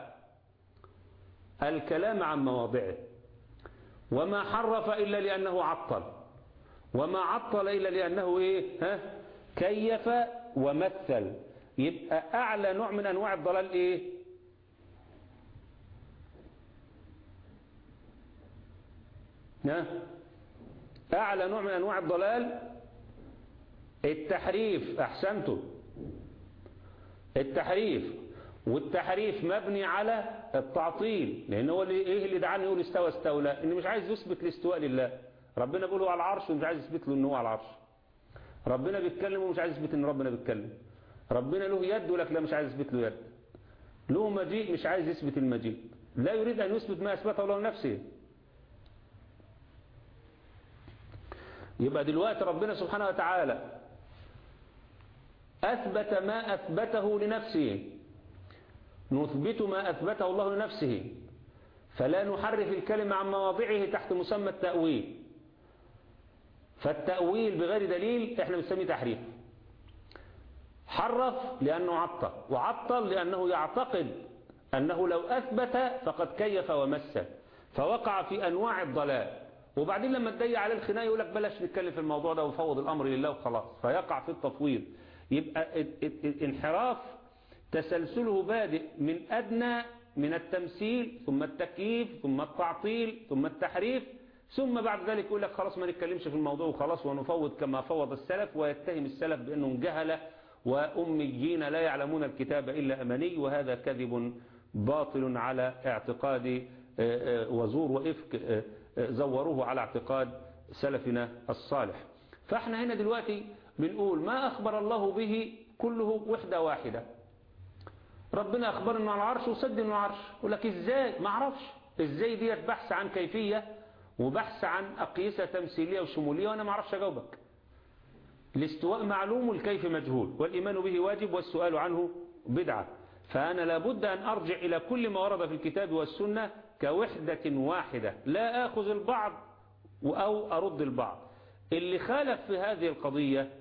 الكلام عن مواضعه وما حرف إلا لأنه عطل وما عطل إلا لأنه إيه ها كيف ومثل يبقى أعلى نوع من أنواع الضلال إيه ها أعلى نوع من أنواع الضلال التحريف أحسنتم التحريف والتحريف مبني على التعطيل لأن هو اللي إيه اللي دعاني يقول استوى استولى إن مش عايز يثبت الاستواء لله ربنا بيقول هو على العرش ومش عايز يثبت له إن هو على العرش ربنا بيتكلم ومش عايز يثبت إن ربنا بيتكلم ربنا له يد يقول لك لا مش عايز يثبت له يد له مجيء مش عايز يثبت المجيء لا يريد أن يثبت ما أثبته الله لنفسه يبقى دلوقتي ربنا سبحانه وتعالى أثبت ما أثبته لنفسه نثبت ما أثبته الله لنفسه فلا نحرف الكلمة عن مواضعه تحت مسمى التأويل فالتأويل بغير دليل احنا بنسميه تحريف حرف لأنه عطل وعطل لأنه يعتقد أنه لو أثبت فقد كيف ومثل فوقع في أنواع الضلال وبعدين لما تضيق عليه الخناق يقول لك بلاش نتكلم في الموضوع ده وفوض الأمر لله وخلاص فيقع في التفويض يبقى انحراف تسلسله بادئ من أدنى من التمثيل ثم التكييف ثم التعطيل ثم التحريف ثم بعد ذلك يقول لك خلاص ما نتكلمش في الموضوع وخلاص ونفوض كما فوض السلف ويتهم السلف بأنهم جهلة وأميين لا يعلمون الكتاب إلا أمني وهذا كذب باطل على اعتقاد وزور وإفك زوروه على اعتقاد سلفنا الصالح فاحنا هنا دلوقتي بنقول ما أخبر الله به كله وحدة واحدة ربنا أخبر أنه على العرش وسد أنه على العرش يقول لك إزاي ما أعرفش إزاي ديت بحث عن كيفية وبحث عن أقيسة تمثيلية وشمولية وأنا ما أعرفش أجاوبك الاستواء معلوم والكيف مجهول والإيمان به واجب والسؤال عنه بدعة فأنا لابد أن أرجع إلى كل ما ورد في الكتاب والسنة كوحدة واحدة لا أخذ البعض أو أرد البعض اللي خالف في هذه القضية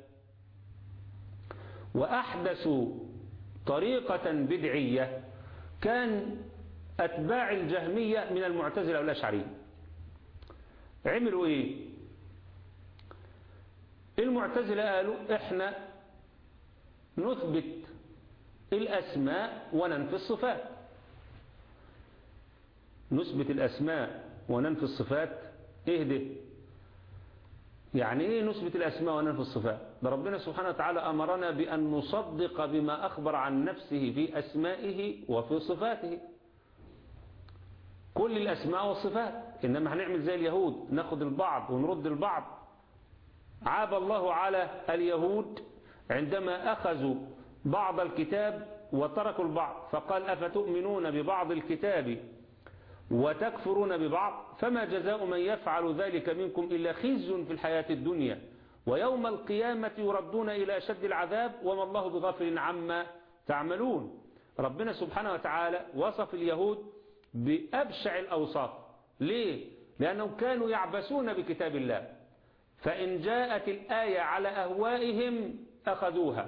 وأحدثوا طريقة بدعية كان أتباع الجهمية من المعتزلة والأشعرية عملوا إيه المعتزلة قالوا إحنا نثبت الأسماء وننفي الصفات نثبت الأسماء وننفي الصفات إيه ده يعني إيه نثبت الأسماء وننفي الصفات ده ربنا سبحانه وتعالى أمرنا بأن نصدق بما أخبر عن نفسه في أسمائه وفي صفاته كل الأسماء والصفات إنما هنعمل زي اليهود ناخد البعض ونرد البعض عاب الله على اليهود عندما أخذوا بعض الكتاب وتركوا البعض فقال أفتؤمنون ببعض الكتاب وتكفرون ببعض فما جزاء من يفعل ذلك منكم إلا خزي في الحياة الدنيا ويوم القيامة يردون إلى أشد العذاب وما الله بغافل عما تعملون ربنا سبحانه وتعالى وصف اليهود بأبشع الأوصاف ليه؟ لأنهم كانوا يعبسون بكتاب الله فإن جاءت الآية على أهوائهم أخذوها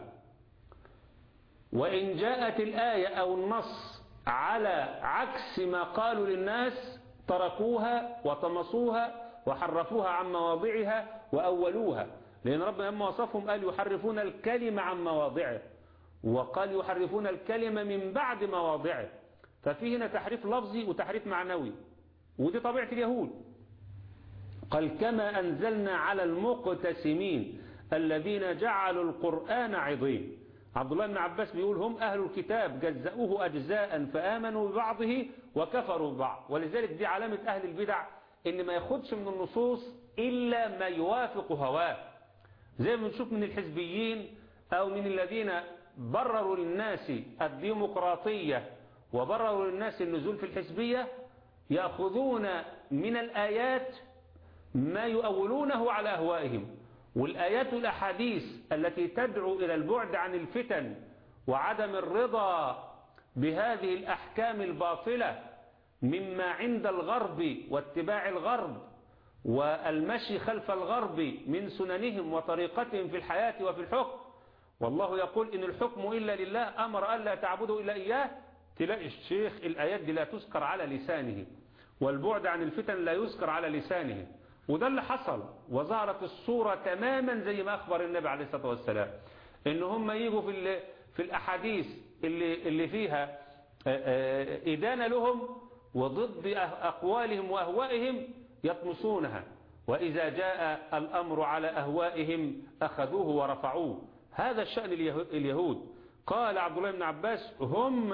وإن جاءت الآية أو النص على عكس ما قالوا للناس تركوها وطمسوها وحرفوها عن مواضعها وأولوها لأن ربنا لما وصفهم قال يحرفون الكلمة عن مواضعه وقال يحرفون الكلمة من بعد مواضعه ففي هنا تحريف لفظي وتحريف معنوي ودي طبيعة اليهود قال كما أنزلنا على المقتسمين الذين جعلوا القرآن عظيم عبد الله بن عباس بيقول هم أهل الكتاب جزأوه أجزاء فآمنوا ببعضه وكفروا ببعض ولذلك دي علامة أهل البدع إن ما ياخدش من النصوص إلا ما يوافق هواه زي ما بنشوف من الحزبيين أو من الذين برروا للناس الديمقراطية وبرروا للناس النزول في الحزبية يأخذون من الآيات ما يؤولونه على أهوائهم والآيات الأحاديث التي تدعو إلى البعد عن الفتن وعدم الرضا بهذه الأحكام الباطلة مما عند الغرب واتباع الغرب والمشي خلف الغرب من سننهم وطريقتهم في الحياة وفي الحكم والله يقول إن الحكم إلا لله أمر ألا تعبدوا إلا إياه تلاقي الشيخ الآيات دي لا تذكر على لسانه والبعد عن الفتن لا يذكر على لسانه وده اللي حصل وظهرت الصورة تماما زي ما أخبر النبي عليه الصلاة والسلام إن هم يجوا في في الأحاديث اللي, اللي فيها إدانة لهم وضد أقوالهم وأهوائهم يطمسونها وإذا جاء الأمر على أهوائهم أخذوه ورفعوه هذا الشأن اليهود قال عبد الله بن عباس هم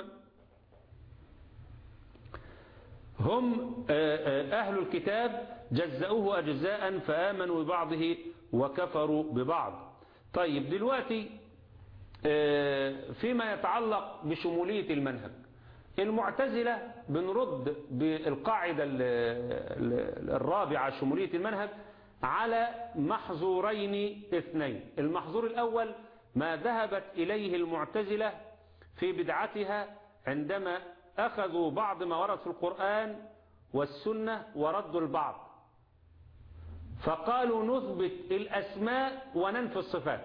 هم أهل الكتاب جزأوه أجزاء فآمنوا ببعضه وكفروا ببعض طيب دلوقتي فيما يتعلق بشمولية المنهج المعتزلة بنرد بالقاعدة الرابعة شمولية المنهج على محظورين اثنين المحظور الأول ما ذهبت إليه المعتزلة في بدعتها عندما أخذوا بعض ما ورد في القرآن والسنة وردوا البعض فقالوا نثبت الأسماء وننفي الصفات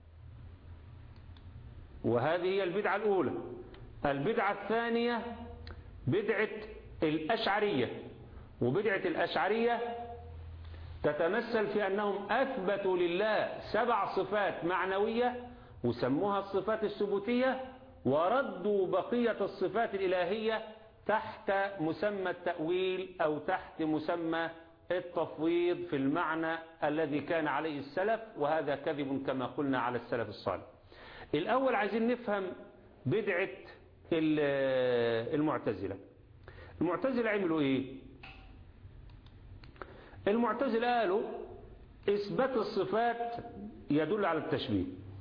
وهذه هي البدعة الأولى البدعة الثانية بدعة الأشعرية وبدعة الأشعرية تتمثل في أنهم أثبتوا لله سبع صفات معنوية وسموها الصفات الثبوتية وردوا بقية الصفات الإلهية تحت مسمى التأويل أو تحت مسمى التفويض في المعنى الذي كان عليه السلف وهذا كذب كما قلنا على السلف الصالح الأول عايزين نفهم بدعة المعتزلة المعتزلة عملوا ايه المعتزلة قالوا اثبات الصفات يدل على التشبيه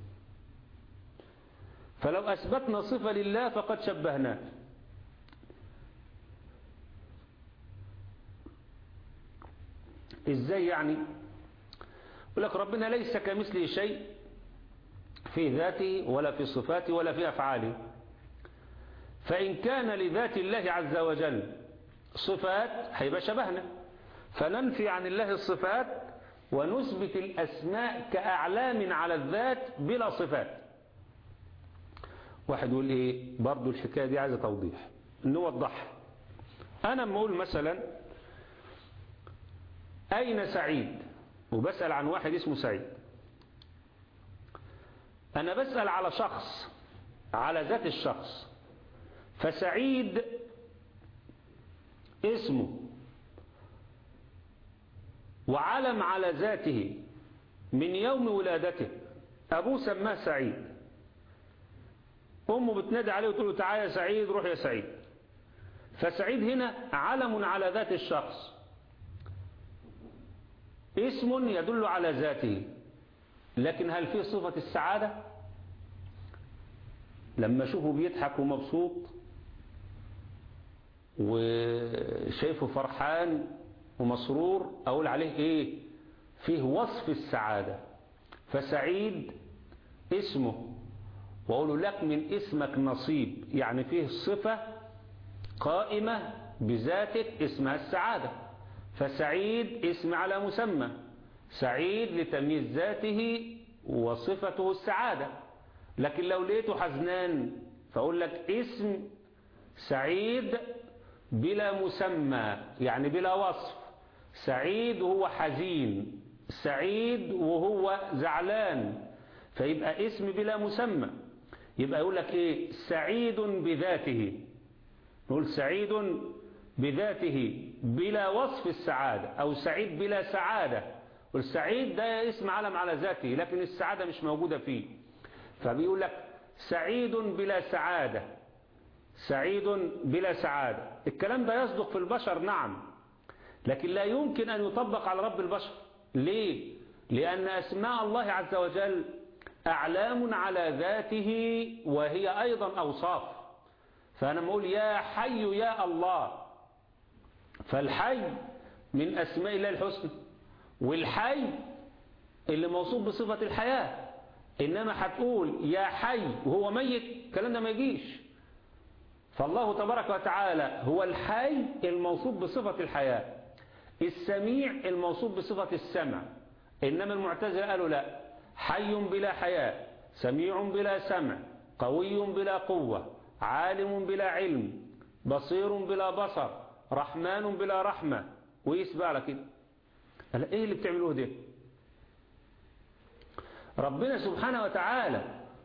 فلو اثبتنا صفة لله فقد شبهناه ازاي يعني يقول لك ربنا ليس كمثله شيء في ذاته ولا في صفاته ولا في افعاله فإن كان لذات الله عز وجل صفات هيبقى شبهنا فننفي عن الله الصفات ونثبت الأسماء كأعلام على الذات بلا صفات واحد يقول ايه برضو الحكاية دي عايزة توضيح نوضحها انا لما اقول مثلا اين سعيد وبسأل عن واحد اسمه سعيد انا بسأل على شخص على ذات الشخص فسعيد اسمه وعلم على ذاته من يوم ولادته أبوه سماه سعيد أمه بتنادي عليه وتقول له تعالى يا سعيد روح يا سعيد فسعيد هنا علم على ذات الشخص اسم يدل على ذاته لكن هل فيه صفة السعادة لما أشوفه بيضحك ومبسوط وشايفه فرحان ومسرور أقول عليه إيه فيه وصف السعادة فسعيد اسمه وأقول لك من اسمك نصيب يعني فيه صفة قائمة بذاتك اسمها السعادة فسعيد اسم على مسمى سعيد لتمييز ذاته وصفته السعادة لكن لو لقيته حزنان فأقول لك اسم سعيد بلا مسمى يعني بلا وصف سعيد وهو حزين سعيد وهو زعلان فيبقى اسم بلا مسمى يبقى يقول لك ايه سعيد بذاته نقول سعيد بذاته بلا وصف السعادة او سعيد بلا سعادة والسعيد ده اسم علم على ذاته لكن السعادة مش موجودة فيه فبيقول لك سعيد بلا سعادة سعيد بلا سعادة الكلام ده يصدق في البشر نعم لكن لا يمكن أن يطبق على رب البشر ليه؟ لأن أسماء الله عز وجل أعلام على ذاته وهي أيضا أوصاف فأنا بقول يا حي يا الله فالحي من أسماء الله الحسنى والحي اللي موصوف بصفة الحياة إنما هتقول يا حي وهو ميت الكلام ده ما يجيش فالله تبارك وتعالى هو الحي الموصوف بصفة الحياة السميع الموصوف بصفة السمع إنما المعتزلة قالوا لا حي بلا حياة سميع بلا سمع قوي بلا قوة عالم بلا علم بصير بلا بصر رحمن بلا رحمة ويسبع لك كده قال ايه اللي بتعملوه ده ربنا سبحانه وتعالى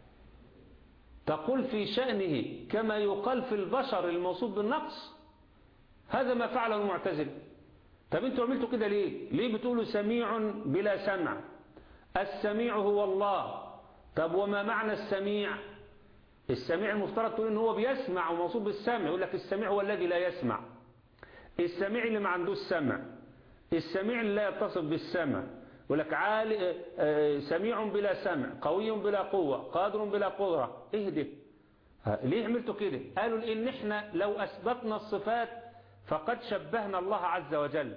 تقول في شأنه كما يقال في البشر الموصوف بالنقص هذا ما فعله المعتزلة طب انتوا عملتوا كده ليه ليه بتقولوا سميع بلا سمع السميع هو الله طب وما معنى السميع السميع المفترض تقول ان هو بيسمع وموصوف بالسمع يقول لك السميع هو الذي لا يسمع السميع اللي ما عندوش سمع السميع اللي لا يتصف بالسمع يقول لك عالي سميع بلا سمع قوي بلا قوة قادر بلا قدرة اهدي ليه عملتوا كده قالوا لان احنا لو اثبتنا الصفات فقد شبهنا الله عز وجل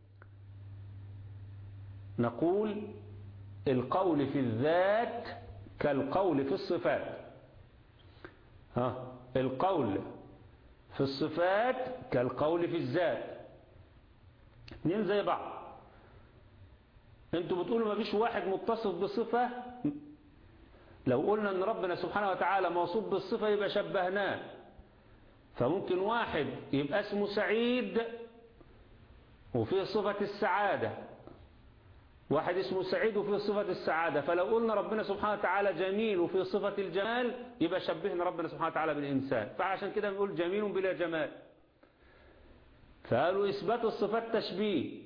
نقول القول في الذات كالقول في الصفات ها القول في الصفات كالقول في الذات اثنين زي بعض انتوا بتقولوا ما فيش واحد متصف بصفة لو قلنا ان ربنا سبحانه وتعالى موصوف بالصفة يبقى شبهناه فممكن واحد يبقى اسمه سعيد وفيه صفة السعادة واحد اسمه سعيد وفيه صفة السعادة فلو قلنا ربنا سبحانه وتعالى جميل وفيه صفة الجمال يبقى شبهنا ربنا سبحانه وتعالى بالإنسان فعشان كده بنقول جميل بلا جمال فقالوا إثبات الصفات تشبيه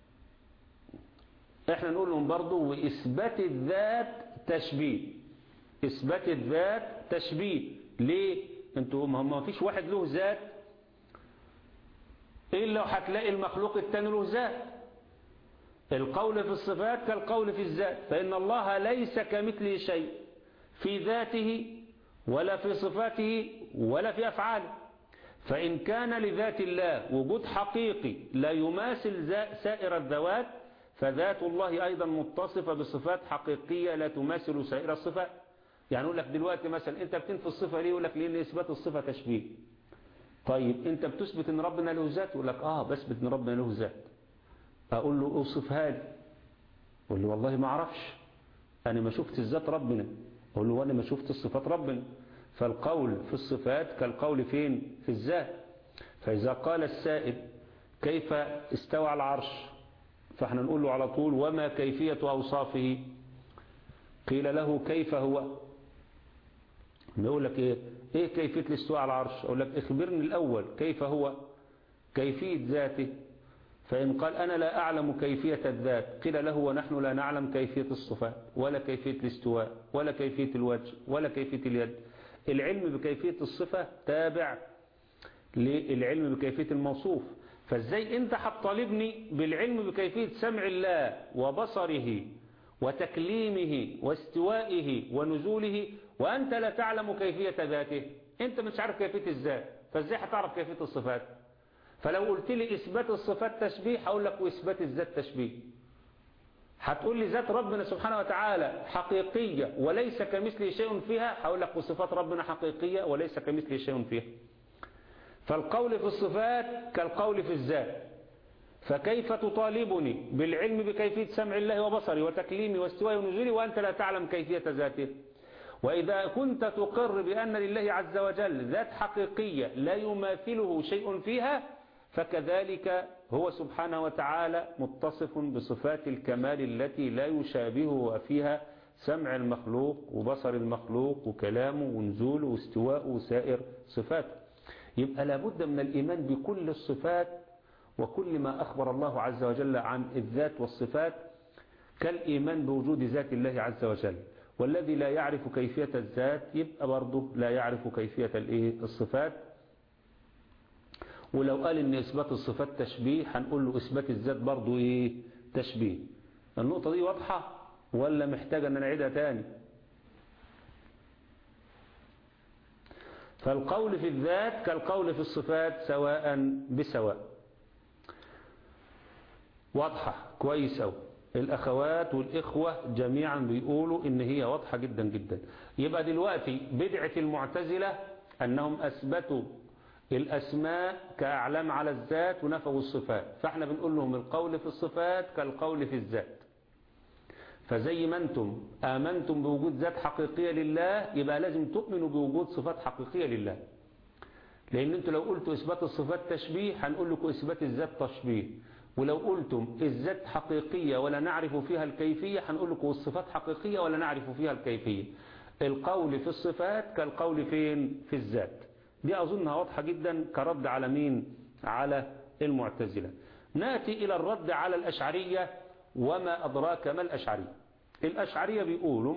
احنا نقول لهم برضو وإثبات الذات تشبيه إثبات الذات تشبيه ليه انتوا ما فيش واحد له ذات إلا هتلاقي المخلوق التاني له ذات القول في الصفات كالقول في الذات فإن الله ليس كمثله شيء في ذاته ولا في صفاته ولا في أفعاله فإن كان لذات الله وجود حقيقي لا يماثل سائر الذوات فذات الله أيضا متصفة بصفات حقيقية لا تماثل سائر الصفات يعني يقول لك دلوقتي مثلا انت بتنفي الصفة ليه يقول لك لان اثبات الصفة تشبيه طيب انت بتثبت ان ربنا له ذات يقول لك اه بثبت ان ربنا له ذات اقول له اوصفها لي يقول له والله ما اعرفش انا ما شفت الذات ربنا اقول له وانا ما شفت الصفات ربنا فالقول في الصفات كالقول فين في الذات فاذا قال السائل كيف استوى على العرش فاحنا نقول له على طول وما كيفية اوصافه قيل له كيف هو يقول لك ايه ايه كيفية الاستواء على العرش اقول لك اخبرني الاول كيف هو كيفية ذاته فإن قال أنا لا أعلم كيفية الذات قيل له ونحن لا نعلم كيفية الصفات ولا كيفية الاستواء ولا كيفية الوجه ولا كيفية اليد العلم بكيفية الصفة تابع للعلم بكيفية الموصوف فازاي انت هتطالبني بالعلم بكيفية سمع الله وبصره وتكليمه واستوائه ونزوله وأنت لا تعلم كيفية ذاته أنت مش عارف كيفية الذات فازاي هتعرف كيفية الصفات فلو قلت لي إثبات الصفات تشبيه هقول لك وإثبات الذات تشبيه هتقول لي ذات ربنا سبحانه وتعالى حقيقية وليس كمثله شيء فيها هقول لك وصفات ربنا حقيقية وليس كمثله شيء فيها فالقول في الصفات كالقول في الذات فكيف تطالبني بالعلم بكيفية سمع الله وبصري وتكليمي واستوائي ونزولي وأنت لا تعلم كيفية ذاته وإذا كنت تقر بأن لله عز وجل ذات حقيقية لا يماثله شيء فيها فكذلك هو سبحانه وتعالى متصف بصفات الكمال التي لا يشابهه فيها سمع المخلوق وبصر المخلوق وكلامه ونزوله واستواءه وسائر صفاته يبقى لابد من الإيمان بكل الصفات وكل ما أخبر الله عز وجل عن الذات والصفات كالإيمان بوجود ذات الله عز وجل والذي لا يعرف كيفية الذات يبقى برضه لا يعرف كيفية الصفات ولو قال ان اثبات الصفات تشبيه هنقول له اثبات الذات برضه ايه تشبيه النقطة دي واضحة ولا محتاجة ان نعيدها تاني فالقول في الذات كالقول في الصفات سواء بسواء واضحة كويس أوي الأخوات والإخوة جميعا بيقولوا إن هي واضحة جدا جدا يبقى دلوقتي بدعة المعتزلة أنهم أثبتوا الأسماء كأعلام على الذات ونفوا الصفات فاحنا بنقول لهم القول في الصفات كالقول في الذات فزي ما أنتم آمنتم بوجود ذات حقيقية لله يبقى لازم تؤمنوا بوجود صفات حقيقية لله لأن أنتوا لو قلتوا إثبات الصفات تشبيه هنقول لكم إثبات الذات تشبيه ولو قلتم الذات حقيقية ولا نعرف فيها الكيفية هنقول لكم الصفات حقيقية ولا نعرف فيها الكيفية القول في الصفات كالقول فين في الذات دي أظنها واضحة جدا كرد على مين على المعتزلة ناتي إلى الرد على الأشعرية وما أدراك ما الأشعرية الأشعرية بيقولوا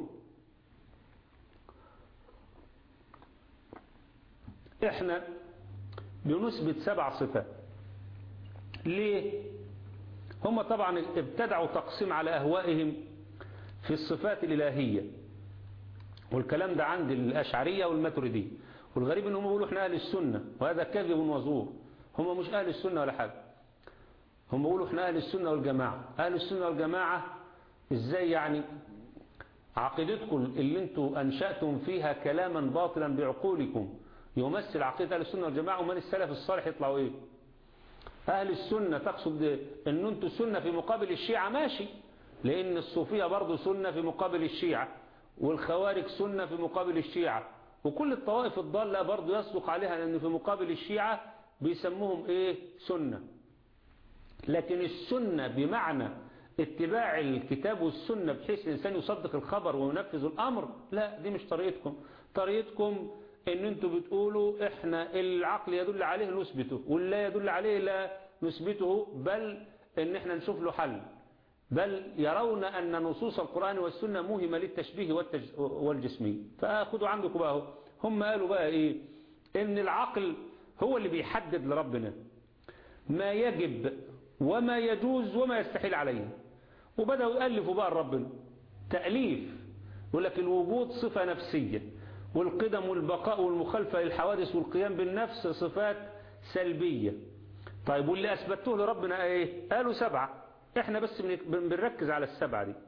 احنا بنثبت سبع صفات ليه هم طبعا ابتدعوا تقسيم على أهوائهم في الصفات الإلهية والكلام ده عند الأشعرية والماتريدية والغريب انهم بيقولوا احنا أهل السنة وهذا كذب وزور هم مش أهل السنة ولا حاجة هم بيقولوا احنا أهل السنة والجماعة أهل السنة والجماعة ازاي يعني عقيدتكم اللي انتوا أنشأتم فيها كلاما باطلا بعقولكم يمثل عقيدة أهل السنة والجماعة ومن السلف الصالح يطلعوا ايه أهل السنة تقصد ان انتوا سنة في مقابل الشيعة ماشي لأن الصوفية برضو سنة في مقابل الشيعة والخوارج سنة في مقابل الشيعة وكل الطوائف الضالة برضو يصدق عليها لأن في مقابل الشيعة بيسموهم ايه سنة لكن السنة بمعنى اتباع الكتاب والسنة بحيث الإنسان يصدق الخبر وينفذ الأمر لا دي مش طريقتكم طريقتكم ان انتوا بتقولوا احنا العقل يدل عليه نثبته واللا يدل عليه لا نثبته بل ان احنا نشوف له حل بل يرون ان نصوص القرآن والسنة موهمة للتشبيه والتج... والجسمية فاخدوا عندكم بقى هم قالوا بقى ايه ان العقل هو اللي بيحدد لربنا ما يجب وما يجوز وما يستحيل عليه وبدأوا يألفوا بقى ربنا تأليف يقول لك الوجود صفة نفسية والقدم والبقاء والمخالفة للحوادث والقيام بالنفس صفات سلبية طيب واللي أثبتوه لربنا ايه قالوا سبعة احنا بس بنركز على السبعة دي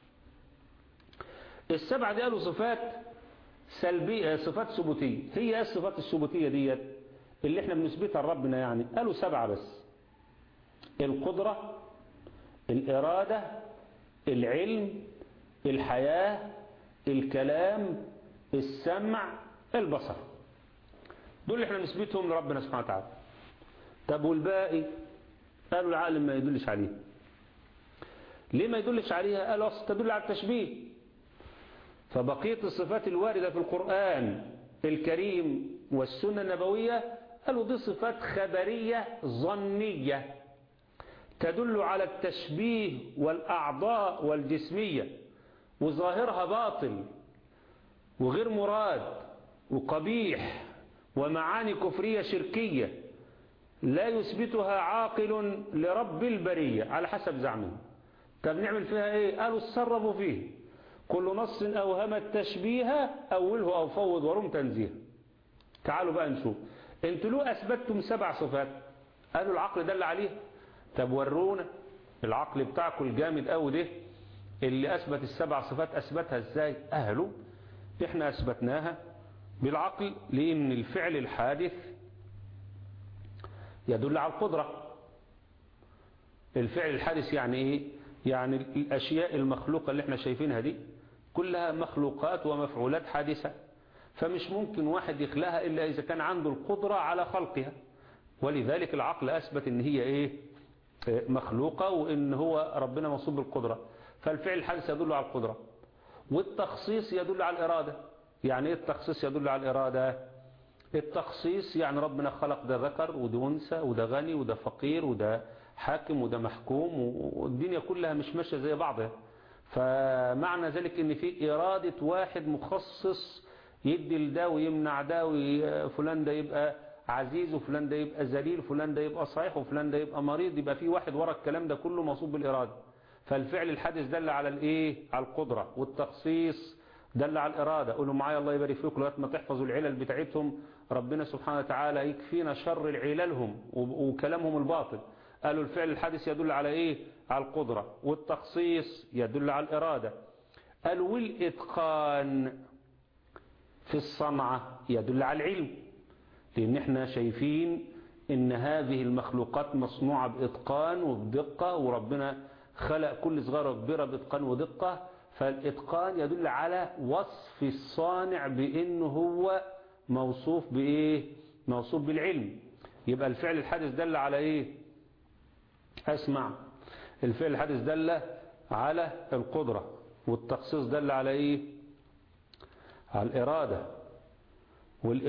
السبعة دي قالوا صفات سلبية صفات ثبوتية هي ايه الصفات الثبوتية ديت اللي احنا بنثبتها لربنا يعني قالوا سبعة بس القدرة الإرادة العلم الحياة الكلام السمع البصر دول اللي احنا نثبتهم لربنا سبحانه وتعالى طب والباقي قالوا العالم ما يدلش عليه ليه ما يدلش عليها قالوا اصل تدل على التشبيه فبقية الصفات الواردة في القرآن الكريم والسنة النبوية قالوا دي صفات خبرية ظنية تدل على التشبيه والأعضاء والجسمية وظاهرها باطل وغير مراد وقبيح ومعاني كفرية شركية لا يثبتها عاقل لرب البرية على حسب زعمه طب نعمل فيها ايه قالوا تصرفوا فيه كل نص اوهم التشبيه اوله او فوض ورم تنزيه تعالوا بقى نشوف انتوا لو اثبتتم سبع صفات قالوا العقل دل عليه طب ورونا العقل بتاعكم الجامد قوي ده اللي اثبت السبع صفات اثبتها ازاي اهله احنا اثبتناها بالعقل لان الفعل الحادث يدل على القدرة الفعل الحادث يعني ايه يعني الاشياء المخلوقة اللي احنا شايفينها دي كلها مخلوقات ومفعولات حادثة فمش ممكن واحد يخلقها الا اذا كان عنده القدرة على خلقها ولذلك العقل اثبت ان هي ايه مخلوقة وان هو ربنا موصوف بالقدرة فالفعل الحادث يدل على القدرة والتخصيص يدل على الإرادة يعني ايه التخصيص يدل على الإرادة التخصيص يعني ربنا خلق ده ذكر وده أنثى وده غني وده فقير وده حاكم وده محكوم والدنيا كلها مش ماشية زي بعضها فمعنى ذلك ان في إرادة واحد مخصص يدي لده ويمنع ده وفلان ده يبقى عزيز وفلان ده يبقى ذليل وفلان ده يبقى صحيح وفلان ده يبقى مريض يبقى في واحد ورا الكلام ده كله موصوف بالإرادة فالفعل الحادث دل على الايه على القدرة والتخصيص دل على الإرادة قولوا معايا الله يبارك فيكم لغايه ما تحفظوا العلل بتاعتهم ربنا سبحانه وتعالى يكفينا شر عللهم وكلامهم الباطل قالوا الفعل الحادث يدل على ايه على القدرة والتخصيص يدل على الإرادة قالوا والإتقان في الصنعة يدل على العلم لأن احنا شايفين ان هذه المخلوقات مصنوعة بإتقان وبدقة وربنا خلق كل صغيرة وكبيرة بإتقان ودقة فالإتقان يدل على وصف الصانع بأنه هو موصوف بإيه موصوف بالعلم يبقى الفعل الحادث دل على إيه أسمع الفعل الحادث دل على القدرة والتخصيص دل على إيه على الإرادة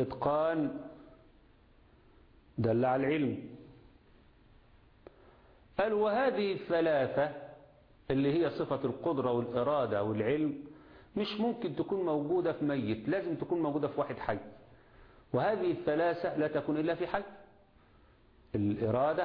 والإتقان دل على العلم قال وهذه الثلاثة اللي هي صفة القدرة والإرادة والعلم مش ممكن تكون موجودة في ميت لازم تكون موجودة في واحد حي وهذه الثلاثة لا تكون إلا في حي الإرادة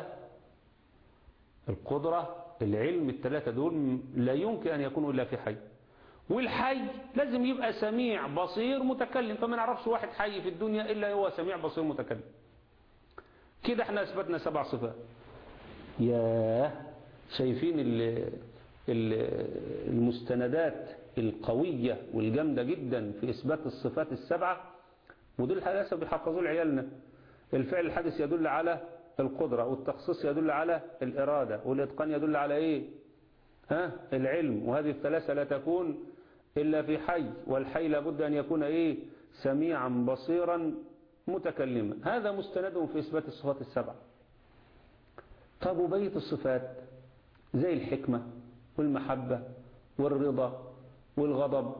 القدرة العلم الثلاثة دول لا يمكن أن يكونوا إلا في حي والحي لازم يبقى سميع بصير متكلم فما نعرفش واحد حي في الدنيا إلا هو سميع بصير متكلم كده احنا أثبتنا سبع صفات ياه شايفين ال ال المستندات القوية والجامدة جدا في إثبات الصفات السبعة ودول للأسف بيحفظوا لعيالنا الفعل الحادث يدل على القدرة والتخصيص يدل على الإرادة والإتقان يدل على إيه ها العلم وهذه الثلاثة لا تكون إلا في حي والحي لابد أن يكون إيه سميعا بصيرا متكلما هذا مستند في إثبات الصفات السبعة طب وبيت الصفات زي الحكمة والمحبة والرضا والغضب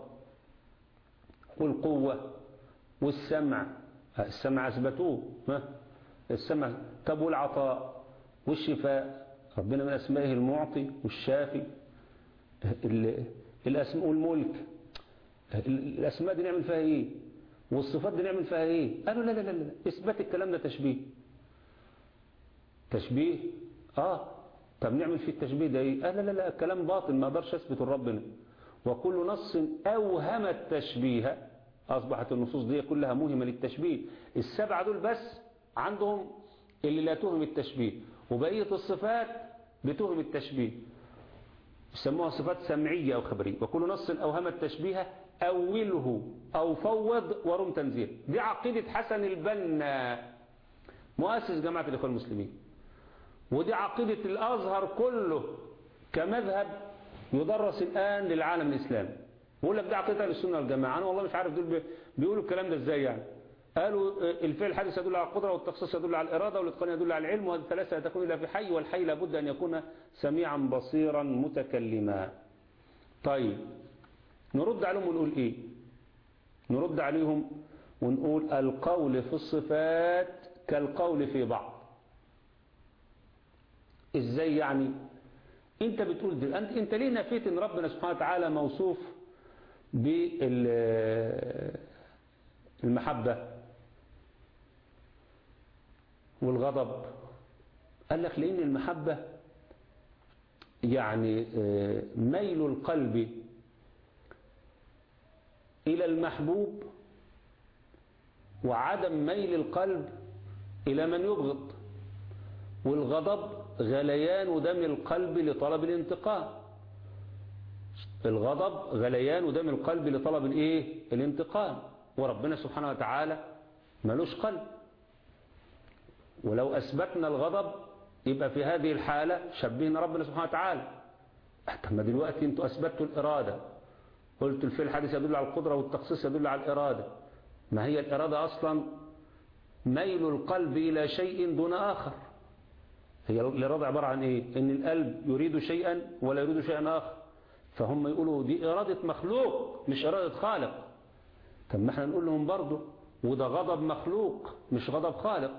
والقوة والسمع السمع أثبتوه السمع طب والعطاء والشفاء ربنا من أسمائه المعطي والشافي الأسماء والملك الأسماء دي نعمل فيها إيه والصفات دي نعمل فيها إيه قالوا لا لا لا لا إثبات الكلام ده تشبيه تشبيه آه طب نعمل فيه التشبيه ده إيه آه لا لا لا الكلام باطل ما أقدرش أثبته لربنا وكل نص أوهم التشبيه أصبحت النصوص دي كلها موهمة للتشبيه السبعة دول بس عندهم اللي لا تهم التشبيه وبقية الصفات بتهم التشبيه يسموها صفات سمعية أو خبرية وكل نص أوهم التشبيه أوله أو فوض ورم تنزيل دي عقيدة حسن البنا مؤسس جماعة الإخوان المسلمين ودي عقيدة الأزهر كله كمذهب يدرس الآن للعالم الإسلامي بقول لك ده عقيدة السنة والجماعة أنا والله مش عارف دول بيقولوا الكلام ده إزاي يعني قالوا الفعل الحادث يدل على القدرة والتخصيص يدل على الإرادة والإتقان يدل على العلم وهذه الثلاثة لا تكون إلا في حي والحي لابد أن يكون سميعا بصيرا متكلما طيب نرد عليهم ونقول إيه نرد عليهم ونقول القول في الصفات كالقول في بعض إزاي يعني انت بتقول دي انت, انت ليه نفيت ان ربنا سبحانه وتعالى موصوف بالمحبة والغضب قال لك لأن المحبة يعني ميل القلب إلى المحبوب وعدم ميل القلب إلى من يبغض والغضب غليان دم القلب لطلب الانتقام الغضب غليان دم القلب لطلب الايه الانتقام وربنا سبحانه وتعالى ملوش قلب ولو أثبتنا الغضب يبقى في هذه الحالة شبهنا ربنا سبحانه وتعالى ما دلوقتي انتوا أثبتوا الإرادة قلت الفعل الحادث يدل على القدرة والتخصيص يدل على الإرادة ما هي الإرادة أصلا ميل القلب إلى شيء دون آخر هي الإرادة عبارة عن إيه إن القلب يريد شيئا ولا يريد شيئا آخر فهم يقولوا دي إرادة مخلوق مش إرادة خالق طب ما احنا نقول لهم برضه وده غضب مخلوق مش غضب خالق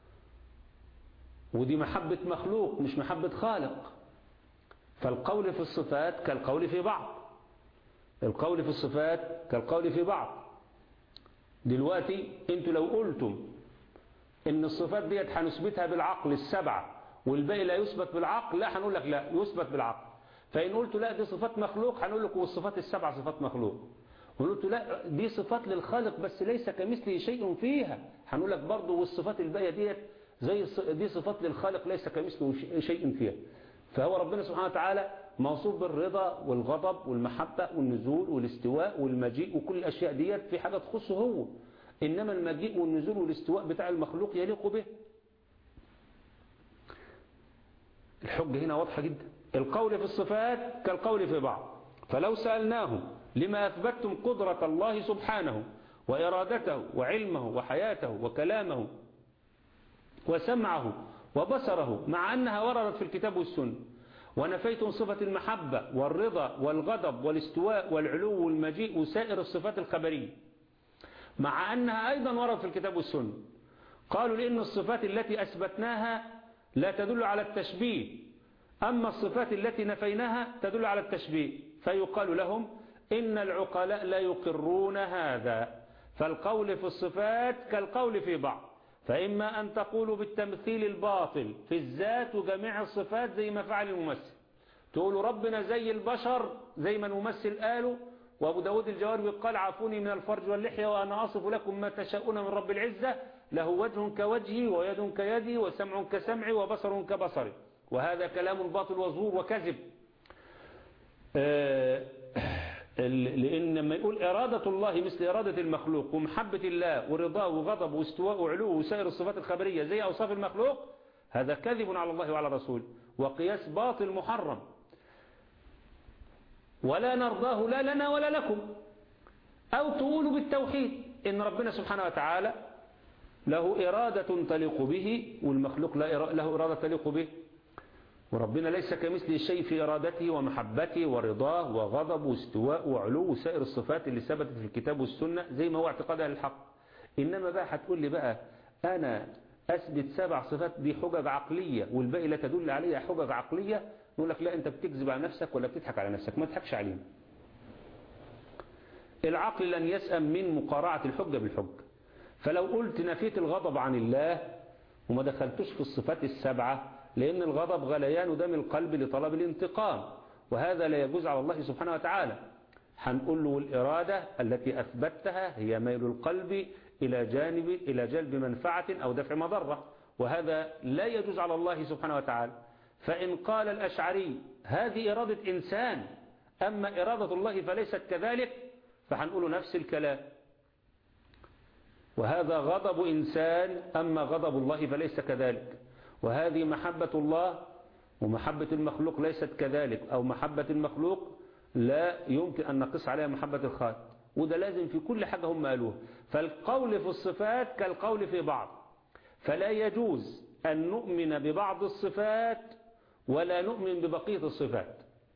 ودي محبة مخلوق مش محبة خالق فالقول في الصفات كالقول في بعض القول في الصفات كالقول في بعض دلوقتي انتوا لو قلتم ان الصفات ديت هنثبتها بالعقل السبعة والباقي لا يثبت بالعقل لا هنقول لك لا يثبت بالعقل فإن قلت لا دي صفات مخلوق هنقول لك والصفات السبعة صفات مخلوق وقلت لا دي صفات للخالق بس ليس كمثله شيء فيها هنقول لك برضه والصفات الباقية ديت زي دي صفات للخالق ليس كمثله شيء فيها فهو ربنا سبحانه وتعالى موصوف بالرضا والغضب والمحبة والنزول والاستواء والمجيء وكل الأشياء ديت في حاجة تخصه هو إنما المجيء والنزول والاستواء بتاع المخلوق يليق به الحجة هنا واضحة جدا القول في الصفات كالقول في بعض فلو سألناهم لما أثبتتم قدرة الله سبحانه وإرادته وعلمه وحياته وكلامه وسمعه وبصره مع أنها وردت في الكتاب والسنة ونفيتم صفة المحبة والرضا والغضب والاستواء والعلو والمجيء وسائر الصفات الخبرية مع أنها أيضا وردت في الكتاب والسنة قالوا لأن الصفات التي أثبتناها لا تدل على التشبيه أما الصفات التي نفيناها تدل على التشبيه فيقال لهم إن العقلاء لا يقرون هذا فالقول في الصفات كالقول في بعض فإما أن تقولوا بالتمثيل الباطل في الذات وجميع الصفات زي ما فعل الممثل تقولوا ربنا زي البشر زي ما الممثل قالوا وابو داود الجواربي قال عافوني من الفرج واللحية وأنا أصف لكم ما تشاءون من رب العزة له وجه كوجهي ويد كيدي وسمع كسمعي وبصر كبصري وهذا كلام باطل وزور وكذب آه لأن لما يقول إرادة الله مثل إرادة المخلوق ومحبة الله ورضاه وغضب واستواء وعلو وسائر الصفات الخبرية زي أوصاف المخلوق هذا كذب على الله وعلى رسوله وقياس باطل محرم ولا نرضاه لا لنا ولا لكم أو تقولوا بالتوحيد إن ربنا سبحانه وتعالى له إرادة تليق به والمخلوق له إرادة تليق به وربنا ليس كمثل شيء في إرادته ومحبته ورضاه وغضب واستواء وعلو وسائر الصفات اللي ثبتت في الكتاب والسنة زي ما هو اعتقاد أهل الحق إنما بقى هتقول لي بقى أنا أثبت سبع صفات دي حجج عقلية والباقي لا تدل عليها حجج عقلية نقول لك لا أنت بتكذب على نفسك ولا بتضحك على نفسك ما تضحكش علينا العقل لن يسأم من مقارعة الحجة بالحجة فلو قلت نفيت الغضب عن الله وما دخلتش في الصفات السبعة لأن الغضب غليان دم القلب لطلب الانتقام وهذا لا يجوز على الله سبحانه وتعالى هنقول له الإرادة التي أثبتها هي ميل القلب إلى جانب إلى جلب منفعة أو دفع مضرة وهذا لا يجوز على الله سبحانه وتعالى فإن قال الأشعري هذه إرادة إنسان أما إرادة الله فليست كذلك فهنقول نفس الكلام وهذا غضب إنسان أما غضب الله فليس كذلك وهذه محبة الله ومحبة المخلوق ليست كذلك أو محبة المخلوق لا يمكن أن نقص عليها محبة الخالق وده لازم في كل حاجة هم قالوها فالقول في الصفات كالقول في بعض فلا يجوز أن نؤمن ببعض الصفات ولا نؤمن ببقية الصفات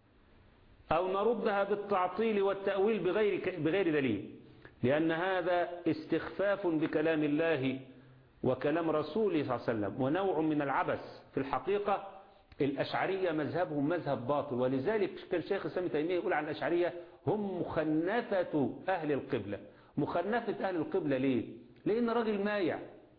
أو نردها بالتعطيل والتأويل بغير, بغير دليل لأن هذا استخفاف بكلام الله وكلام رسوله صلى الله عليه وسلم ونوع من العبث في الحقيقة الأشعرية مذهبهم مذهب باطل ولذلك كان شيخ الإسلام تيمية يقول عن الأشعرية هم مخنثة أهل القبلة مخنثة أهل القبلة ليه؟ لأن راجل مايع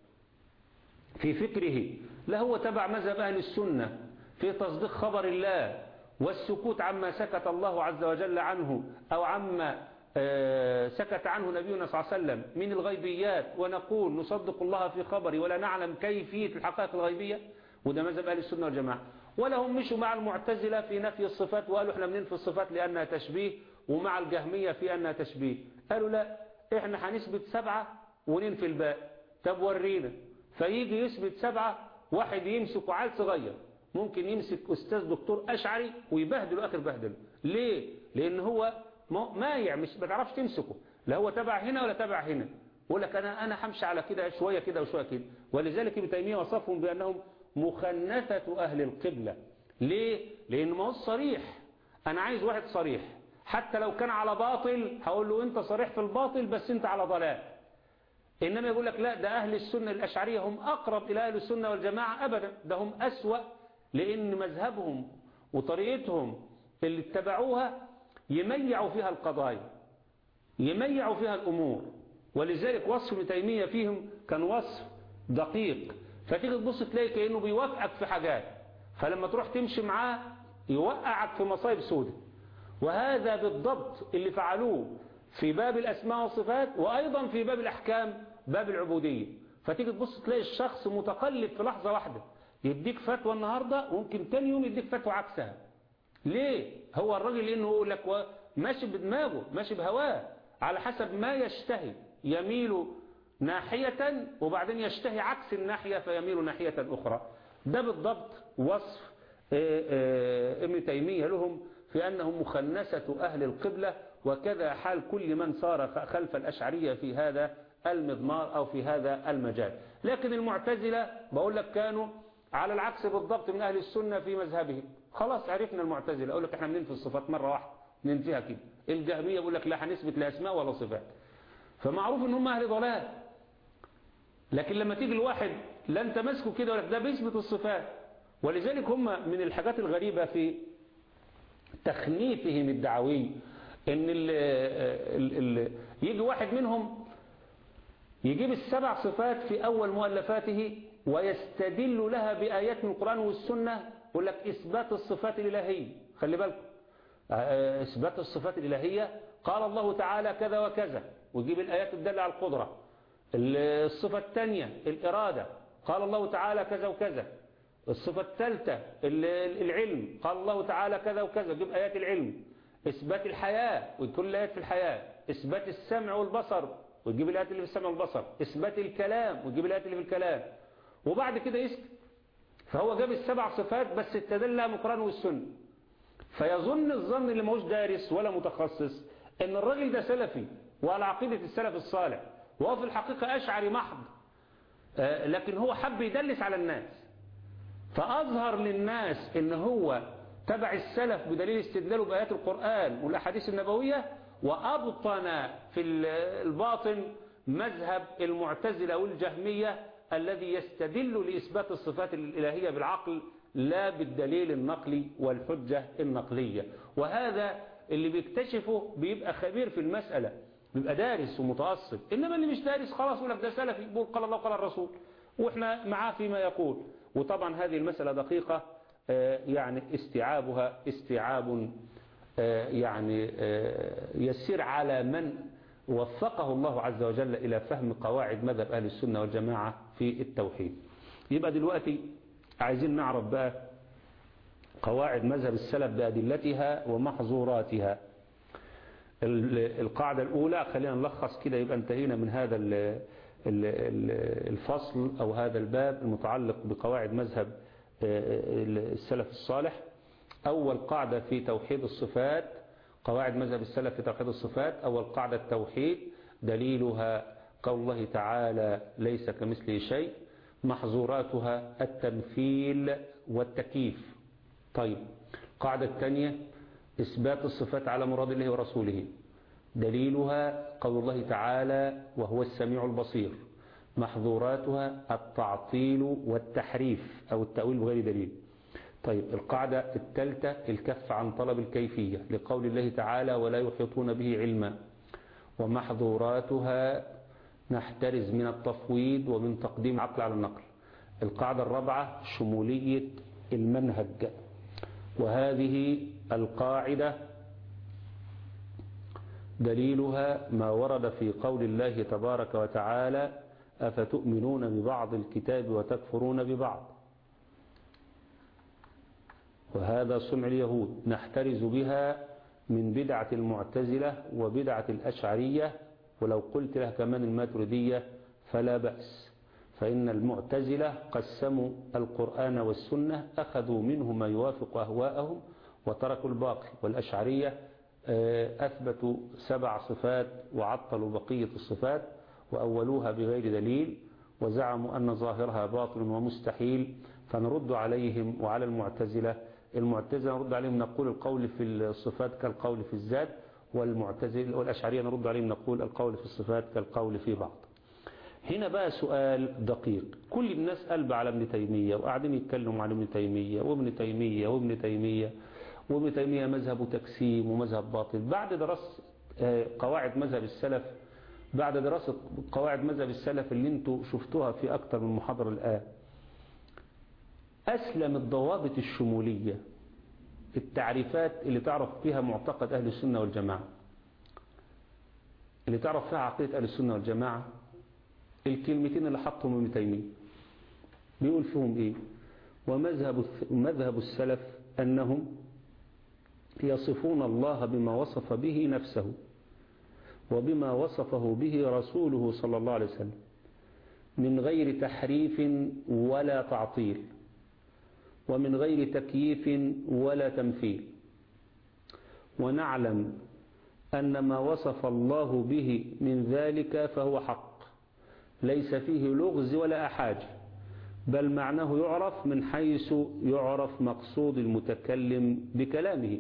في فكره لا هو تبع مذهب أهل السنة في تصديق خبر الله والسكوت عما سكت الله عز وجل عنه أو عما سكت عنه نبينا صلى الله عليه وسلم من الغيبيات ونقول نصدق الله في خبره ولا نعلم كيفية الحقائق الغيبية وده مذهب أهل السنة والجماعة ولا هم مشوا مع المعتزلة في نفي الصفات وقالوا احنا بننفي الصفات لأنها تشبيه ومع الجهمية في أنها تشبيه قالوا لا احنا هنثبت سبعة وننفي الباقي طب ورينا فيجي يثبت سبعة واحد يمسك عيل صغير ممكن يمسك أستاذ دكتور أشعري ويبهدله آخر بهدله ليه؟ لأن هو مايع مش ما تعرفش تمسكه لا هو تبع هنا ولا تبع هنا يقول لك أنا أنا همشي على كده شوية كده وشوية كده ولذلك ابن تيمية وصفهم بأنهم مخنثة أهل القبلة ليه؟ لأن ما هو صريح أنا عايز واحد صريح حتى لو كان على باطل هقول له أنت صريح في الباطل بس أنت على ضلال إنما يقول لك لا ده أهل السنة الأشعرية هم أقرب إلى أهل السنة والجماعة أبدا ده هم أسوأ لأن مذهبهم وطريقتهم اللي اتبعوها يميعوا فيها القضايا يميعوا فيها الأمور ولذلك وصف ابن تيمية فيهم كان وصف دقيق فتيجي تبص تلاقي كأنه بيوافقك في حاجات فلما تروح تمشي معاه يوقعك في مصايب سودة وهذا بالضبط اللي فعلوه في باب الأسماء والصفات وأيضا في باب الأحكام باب العبودية فتيجي تبص تلاقي الشخص متقلب في لحظة واحدة يديك فتوى النهاردة وممكن تاني يوم يديك فتوى عكسها ليه هو الراجل انه يقول لك ماشي بدماغه ماشي بهواه على حسب ما يشتهي يميل ناحية وبعدين يشتهي عكس الناحية فيميل ناحية أخرى ده بالضبط وصف ابن تيمية لهم في أنهم مخنسة أهل القبلة وكذا حال كل من صار خلف الأشعرية في هذا المضمار أو في هذا المجال لكن المعتزلة بقول لك كانوا على العكس بالضبط من أهل السنة في مذهبهم خلاص عرفنا المعتزلة أقول لك احنا بننفي الصفات مرة واحدة ننفيها كده الجهمية يقول لك لا هنثبت لا أسماء ولا صفات فمعروف ان هم أهل ضلال لكن لما تيجي الواحد لا انت ماسكه كده ولا ده بيثبت الصفات ولذلك هم من الحاجات الغريبة في تخنيفهم الدعوي ان ال ال ال يجي واحد منهم يجيب السبع صفات في أول مؤلفاته ويستدل لها بآيات من القرآن والسنة يقول لك إثبات الصفات الإلهية خلي بالكم إثبات الصفات الإلهية قال الله تعالى كذا وكذا ويجيب الآيات الدالة على القدرة الصفة الثانية الإرادة قال الله تعالى كذا وكذا الصفة الثالثة العلم قال الله تعالى كذا وكذا يجيب آيات العلم إثبات الحياة وكل الآيات في الحياة إثبات السمع والبصر ويجيب الآيات اللي في السمع والبصر إثبات الكلام ويجيب الآيات اللي في الكلام وبعد كده يسكت فهو جاب السبع صفات بس استدل من القرآن والسنة فيظن الظن اللي ماهوش دارس ولا متخصص ان الراجل ده سلفي وعلى عقيدة السلف الصالح وهو في الحقيقة أشعري محض آه لكن هو حب يدلس على الناس فأظهر للناس ان هو تبع السلف بدليل استدلاله بآيات القرآن والأحاديث النبوية وأبطن في الباطن مذهب المعتزلة والجهمية الذي يستدل لإثبات الصفات الإلهية بالعقل لا بالدليل النقلي والحجة النقلية وهذا اللي بيكتشفه بيبقى خبير في المسألة بيبقى دارس ومتعصب إنما اللي مش دارس خلاص يقول لك ده سلفي يقول قال الله قال الرسول وإحنا معاه فيما يقول وطبعا هذه المسألة دقيقة يعني استيعابها استيعاب يعني يسير على من وفقه الله عز وجل إلى فهم قواعد مذهب أهل السنة والجماعة في التوحيد يبقى دلوقتي عايزين نعرف بقى قواعد مذهب السلف بأدلتها ومحظوراتها القاعدة الأولى خلينا نلخص كده يبقى انتهينا من هذا الفصل أو هذا الباب المتعلق بقواعد مذهب السلف الصالح أول قاعدة في توحيد الصفات قواعد مذهب السلف في توحيد الصفات أول قاعدة التوحيد دليلها قول الله تعالى ليس كمثله شيء محظوراتها التمثيل والتكييف طيب القاعدة الثانية إثبات الصفات على مراد الله ورسوله دليلها قول الله تعالى وهو السميع البصير محظوراتها التعطيل والتحريف أو التأويل بغير دليل طيب القاعدة الثالثة الكف عن طلب الكيفية لقول الله تعالى ولا يحيطون به علما ومحظوراتها نحترز من التفويض ومن تقديم عقل على النقل القاعدة الرابعة شمولية المنهج وهذه القاعدة دليلها ما ورد في قول الله تبارك وتعالى أفتؤمنون ببعض الكتاب وتكفرون ببعض وهذا صنع اليهود نحترز بها من بدعة المعتزلة وبدعة الأشعرية ولو قلت له كمان الماتردية فلا بأس فإن المعتزلة قسموا القرآن والسنة أخذوا منه ما يوافق أهواءهم وتركوا الباقي والأشعرية أثبتوا سبع صفات وعطلوا بقية الصفات وأولوها بغير دليل وزعموا أن ظاهرها باطل ومستحيل فنرد عليهم وعلى المعتزلة المعتزلة نرد عليهم نقول القول في الصفات كالقول في الذات والمعتزلة والأشعرية نرد عليهم نقول القول في الصفات كالقول في بعض هنا بقى سؤال دقيق كل الناس قلب على ابن تيمية وقاعدين يتكلموا عن ابن تيمية وابن تيمية وابن تيمية وابن تيمية مذهب تقسيم ومذهب باطل بعد دراسة قواعد مذهب السلف بعد دراسة قواعد مذهب السلف اللي انتوا شفتوها في أكتر من محاضرة الآن أسلم الضوابط الشمولية التعريفات اللي تعرف فيها معتقد أهل السنة والجماعة اللي تعرف فيها عقيدة أهل السنة والجماعة الكلمتين اللي حطهم ابن تيمية بيقول فيهم إيه ومذهب مذهب السلف أنهم يصفون الله بما وصف به نفسه وبما وصفه به رسوله صلى الله عليه وسلم من غير تحريف ولا تعطيل ومن غير تكييف ولا تمثيل ونعلم أن ما وصف الله به من ذلك فهو حق ليس فيه لغز ولا أحاج بل معناه يعرف من حيث يعرف مقصود المتكلم بكلامه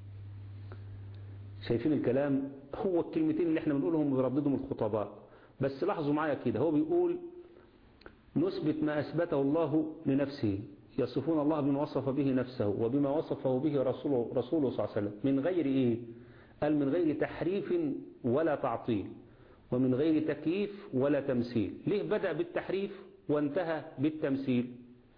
شايفين الكلام هو الكلمتين اللي احنا بنقولهم بيرددهم الخطباء بس لاحظوا معايا كده هو بيقول نثبت ما أثبته الله لنفسه يصفون الله بما وصف به نفسه وبما وصفه به رسوله, رسوله صلى الله عليه وسلم من غير إيه قال من غير تحريف ولا تعطيل ومن غير تكييف ولا تمثيل ليه بدأ بالتحريف وانتهى بالتمثيل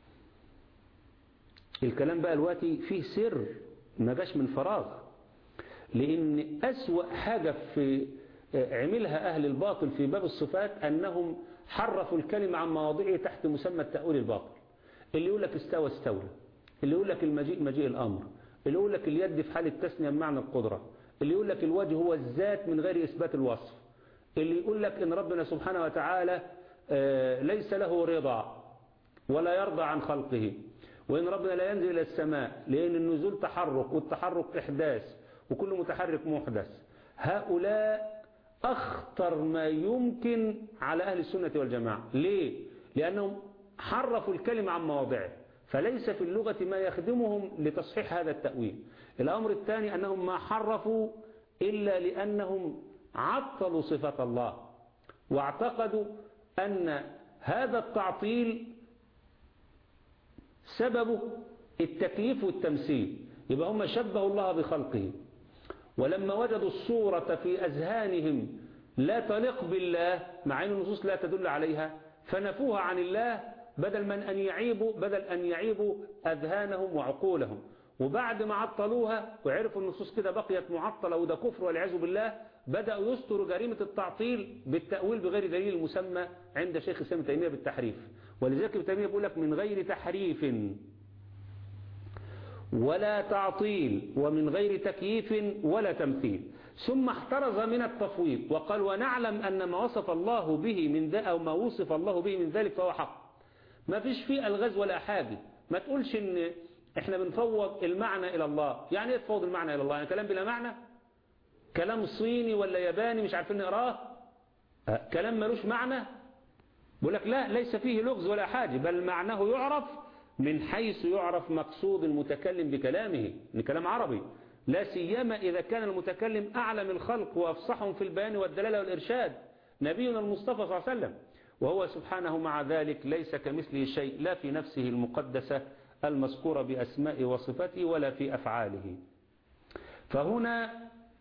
الكلام بقى دلوقتي فيه سر ما جاش من فراغ لأن أسوأ حاجة في عملها أهل الباطل في باب الصفات أنهم حرفوا الكلمة عن مواضعه تحت مسمى التأويل الباطل اللي يقول لك استوى استولى اللي يقول لك المجيء مجيء الأمر اللي يقول لك اليد في حال التثنية بمعنى القدرة اللي يقول لك الوجه هو الذات من غير إثبات الوصف اللي يقول لك إن ربنا سبحانه وتعالى ليس له رضا ولا يرضى عن خلقه وإن ربنا لا ينزل إلى السماء لأن النزول تحرك والتحرك إحداث وكل متحرك محدث هؤلاء أخطر ما يمكن على أهل السنة والجماعة ليه؟ لأنهم حرفوا الكلمة عن مواضعه فليس في اللغة ما يخدمهم لتصحيح هذا التأويل الأمر الثاني أنهم ما حرفوا إلا لأنهم عطلوا صفة الله واعتقدوا أن هذا التعطيل سببه التكليف والتمثيل يبقى هم شبهوا الله بخلقه ولما وجدوا الصورة في أذهانهم لا تليق بالله مع أن النصوص لا تدل عليها فنفوها عن الله بدل من أن يعيبوا بدل أن يعيبوا أذهانهم وعقولهم وبعد ما عطلوها وعرفوا النصوص كده بقيت معطلة وده كفر والعياذ بالله بدأوا يستروا جريمة التعطيل بالتأويل بغير دليل المسمى عند شيخ الإسلام تيمية بالتحريف ولذلك ابن تيمية بيقول لك من غير تحريف ولا تعطيل ومن غير تكييف ولا تمثيل ثم احترز من التفويض وقال ونعلم أن ما وصف الله به من ذا أو ما وصف الله به من ذلك فهو حق ما فيش فيه الغاز ولا حاجة ما تقولش ان احنا بنفوض المعنى الى الله يعني ايه تفوض المعنى الى الله يعني كلام بلا معنى كلام صيني ولا ياباني مش عارفين نقراه أه كلام ملوش معنى بقول لك لا ليس فيه لغز ولا حاجة بل معناه يعرف من حيث يعرف مقصود المتكلم بكلامه من كلام عربي لا سيما إذا كان المتكلم أعلم الخلق وأفصحهم في البيان والدلالة والإرشاد نبينا المصطفى صلى الله عليه وسلم وهو سبحانه مع ذلك ليس كمثله شيء لا في نفسه المقدسة المذكورة بأسماء وصفته ولا في أفعاله فهنا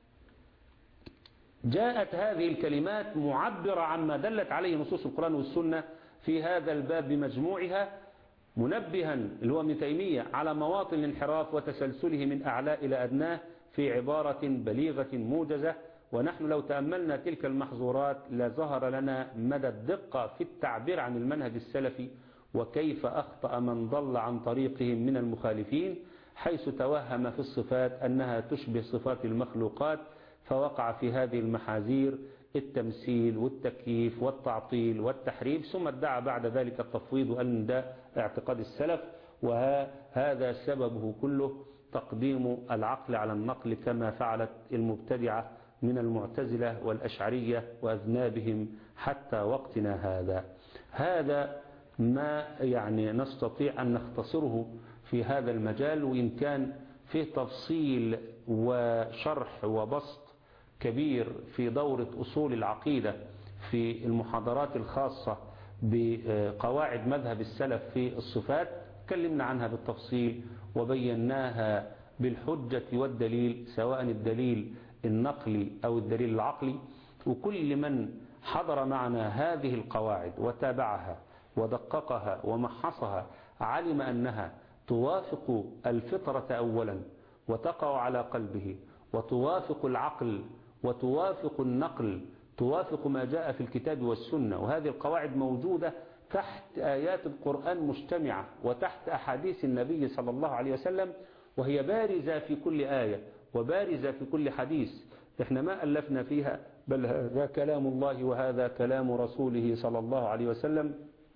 جاءت هذه الكلمات معبرة عما دلت عليه نصوص القرآن والسنة في هذا الباب بمجموعها منبها اللي هو ابن تيمية على مواطن الانحراف وتسلسله من أعلاء إلى أدناه في عبارة بليغة موجزة ونحن لو تأملنا تلك المحظورات لظهر لنا مدى الدقة في التعبير عن المنهج السلفي وكيف أخطأ من ضل عن طريقهم من المخالفين حيث توهم في الصفات أنها تشبه صفات المخلوقات فوقع في هذه المحاذير التمثيل والتكييف والتعطيل والتحريف ثم ادعى بعد ذلك التفويض وأن ده اعتقاد السلف وهذا سببه كله تقديم العقل على النقل كما فعلت المبتدعة من المعتزلة والأشعرية وأذنابهم حتى وقتنا هذا هذا ما يعني نستطيع أن نختصره في هذا المجال وإن كان فيه تفصيل وشرح وبسط كبير في دورة أصول العقيدة في المحاضرات الخاصة بقواعد مذهب السلف في الصفات تكلمنا عنها بالتفصيل وبيناها بالحجة والدليل سواء الدليل النقلي أو الدليل العقلي وكل من حضر معنا هذه القواعد وتابعها ودققها ومحصها علم أنها توافق الفطرة أولا وتقع على قلبه وتوافق العقل وتوافق النقل توافق ما جاء في الكتاب والسنة وهذه القواعد موجودة تحت آيات القرآن مجتمعة وتحت أحاديث النبي صلى الله عليه وسلم وهي بارزة في كل آية وبارزة في كل حديث احنا ما ألفنا فيها بل هذا كلام الله وهذا كلام رسوله صلى الله عليه وسلم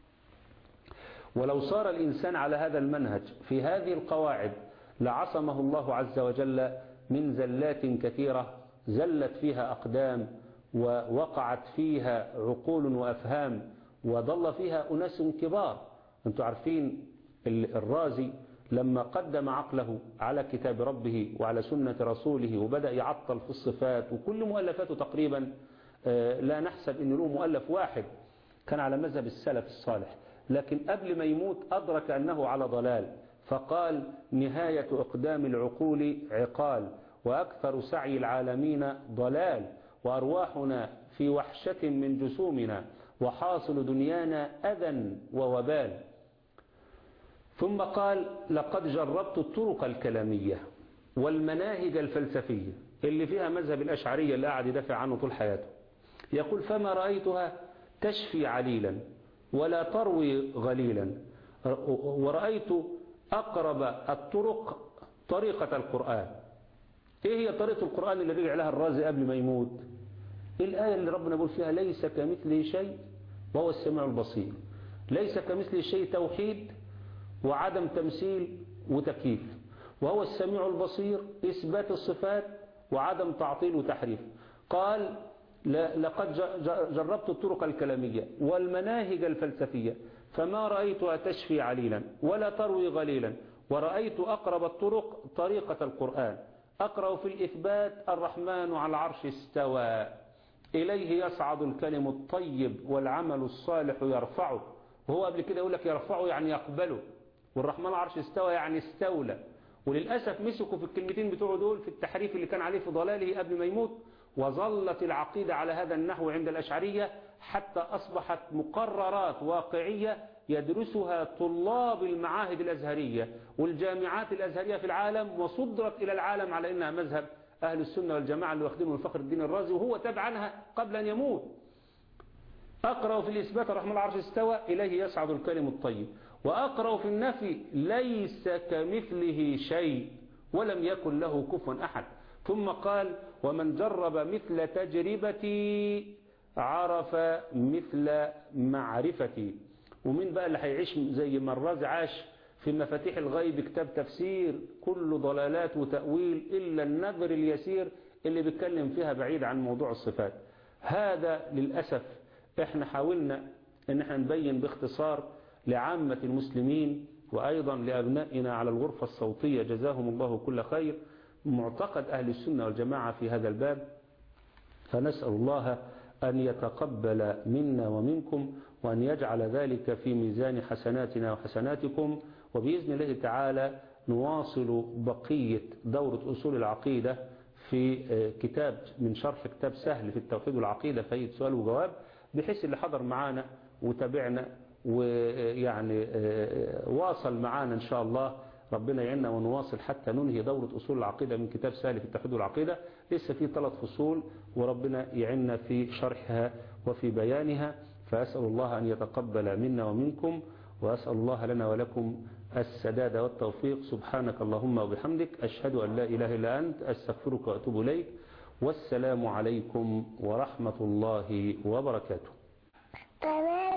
ولو صار الإنسان على هذا المنهج في هذه القواعد لعصمه الله عز وجل من زلات كثيرة زلت فيها أقدام ووقعت فيها عقول وأفهام وضل فيها أناس كبار أنتم عارفين الرازي لما قدم عقله على كتاب ربه وعلى سنة رسوله وبدأ يعطل في الصفات وكل مؤلفاته تقريبا لا نحسب أن له مؤلف واحد كان على مذهب السلف الصالح لكن قبل ما يموت أدرك أنه على ضلال فقال نهاية إقدام العقول عقال وأكثر سعي العالمين ضلال وأرواحنا في وحشة من جسومنا وحاصل دنيانا أذى ووبال ثم قال لقد جربت الطرق الكلامية والمناهج الفلسفية اللي فيها مذهب الأشعرية اللي قاعد يدافع عنه طول حياته يقول فما رأيتها تشفي عليلا ولا تروي غليلا ورأيت أقرب الطرق طريقة القرآن إيه هي طريقة القرآن اللي رجع لها الرازي قبل ما يموت الآية اللي ربنا بيقول فيها ليس كمثله شيء وهو السميع البصير ليس كمثله شيء توحيد وعدم تمثيل وتكييف وهو السميع البصير إثبات الصفات وعدم تعطيل وتحريف قال لقد جربت الطرق الكلامية والمناهج الفلسفية فما رأيتها تشفي عليلا ولا تروي غليلا ورأيت أقرب الطرق طريقة القرآن أقرأ في الإثبات الرحمن على العرش استوى إليه يصعد الكلم الطيب والعمل الصالح يرفعه وهو قبل كده يقول لك يرفعه يعني يقبله والرحمن على العرش استوى يعني استولى وللأسف مسكوا في الكلمتين بتوعه دول في التحريف اللي كان عليه في ضلاله قبل ما يموت وظلت العقيدة على هذا النحو عند الأشعرية حتى أصبحت مقررات واقعية يدرسها طلاب المعاهد الأزهرية والجامعات الأزهرية في العالم وصدرت إلى العالم على أنها مذهب أهل السنة والجماعة اللي واخدينه من فخر الدين الرازي وهو تاب عنها قبل أن يموت أقرأ في الإثبات الرحمن العرش استوى إليه يصعد الكلم الطيب وأقرأ في النفي ليس كمثله شيء ولم يكن له كفوا أحد ثم قال ومن جرب مثل تجربتي عرف مثل معرفتي ومين بقى اللي هيعيش زي ما الرازي عاش في مفاتيح الغيب كتاب تفسير كل ضلالات وتأويل إلا النذر اليسير اللي بيتكلم فيها بعيد عن موضوع الصفات هذا للأسف احنا حاولنا ان احنا نبين باختصار لعامة المسلمين وأيضا لأبنائنا على الغرفة الصوتية جزاهم الله كل خير معتقد أهل السنة والجماعة في هذا الباب فنسأل الله أن يتقبل منا ومنكم وأن يجعل ذلك في ميزان حسناتنا وحسناتكم وبإذن الله تعالى نواصل بقية دورة أصول العقيدة في كتاب من شرح كتاب سهل في التوحيد والعقيدة فايد سؤال وجواب بحيث اللي حضر معانا وتابعنا ويعني واصل معانا إن شاء الله ربنا يعيننا ونواصل حتى ننهي دورة أصول العقيدة من كتاب سهل في التوحيد والعقيدة لسه في ثلاث فصول وربنا يعيننا في شرحها وفي بيانها فأسأل الله أن يتقبل منا ومنكم وأسأل الله لنا ولكم السداد والتوفيق سبحانك اللهم وبحمدك أشهد أن لا إله إلا أنت أستغفرك وأتوب إليك والسلام عليكم ورحمة الله وبركاته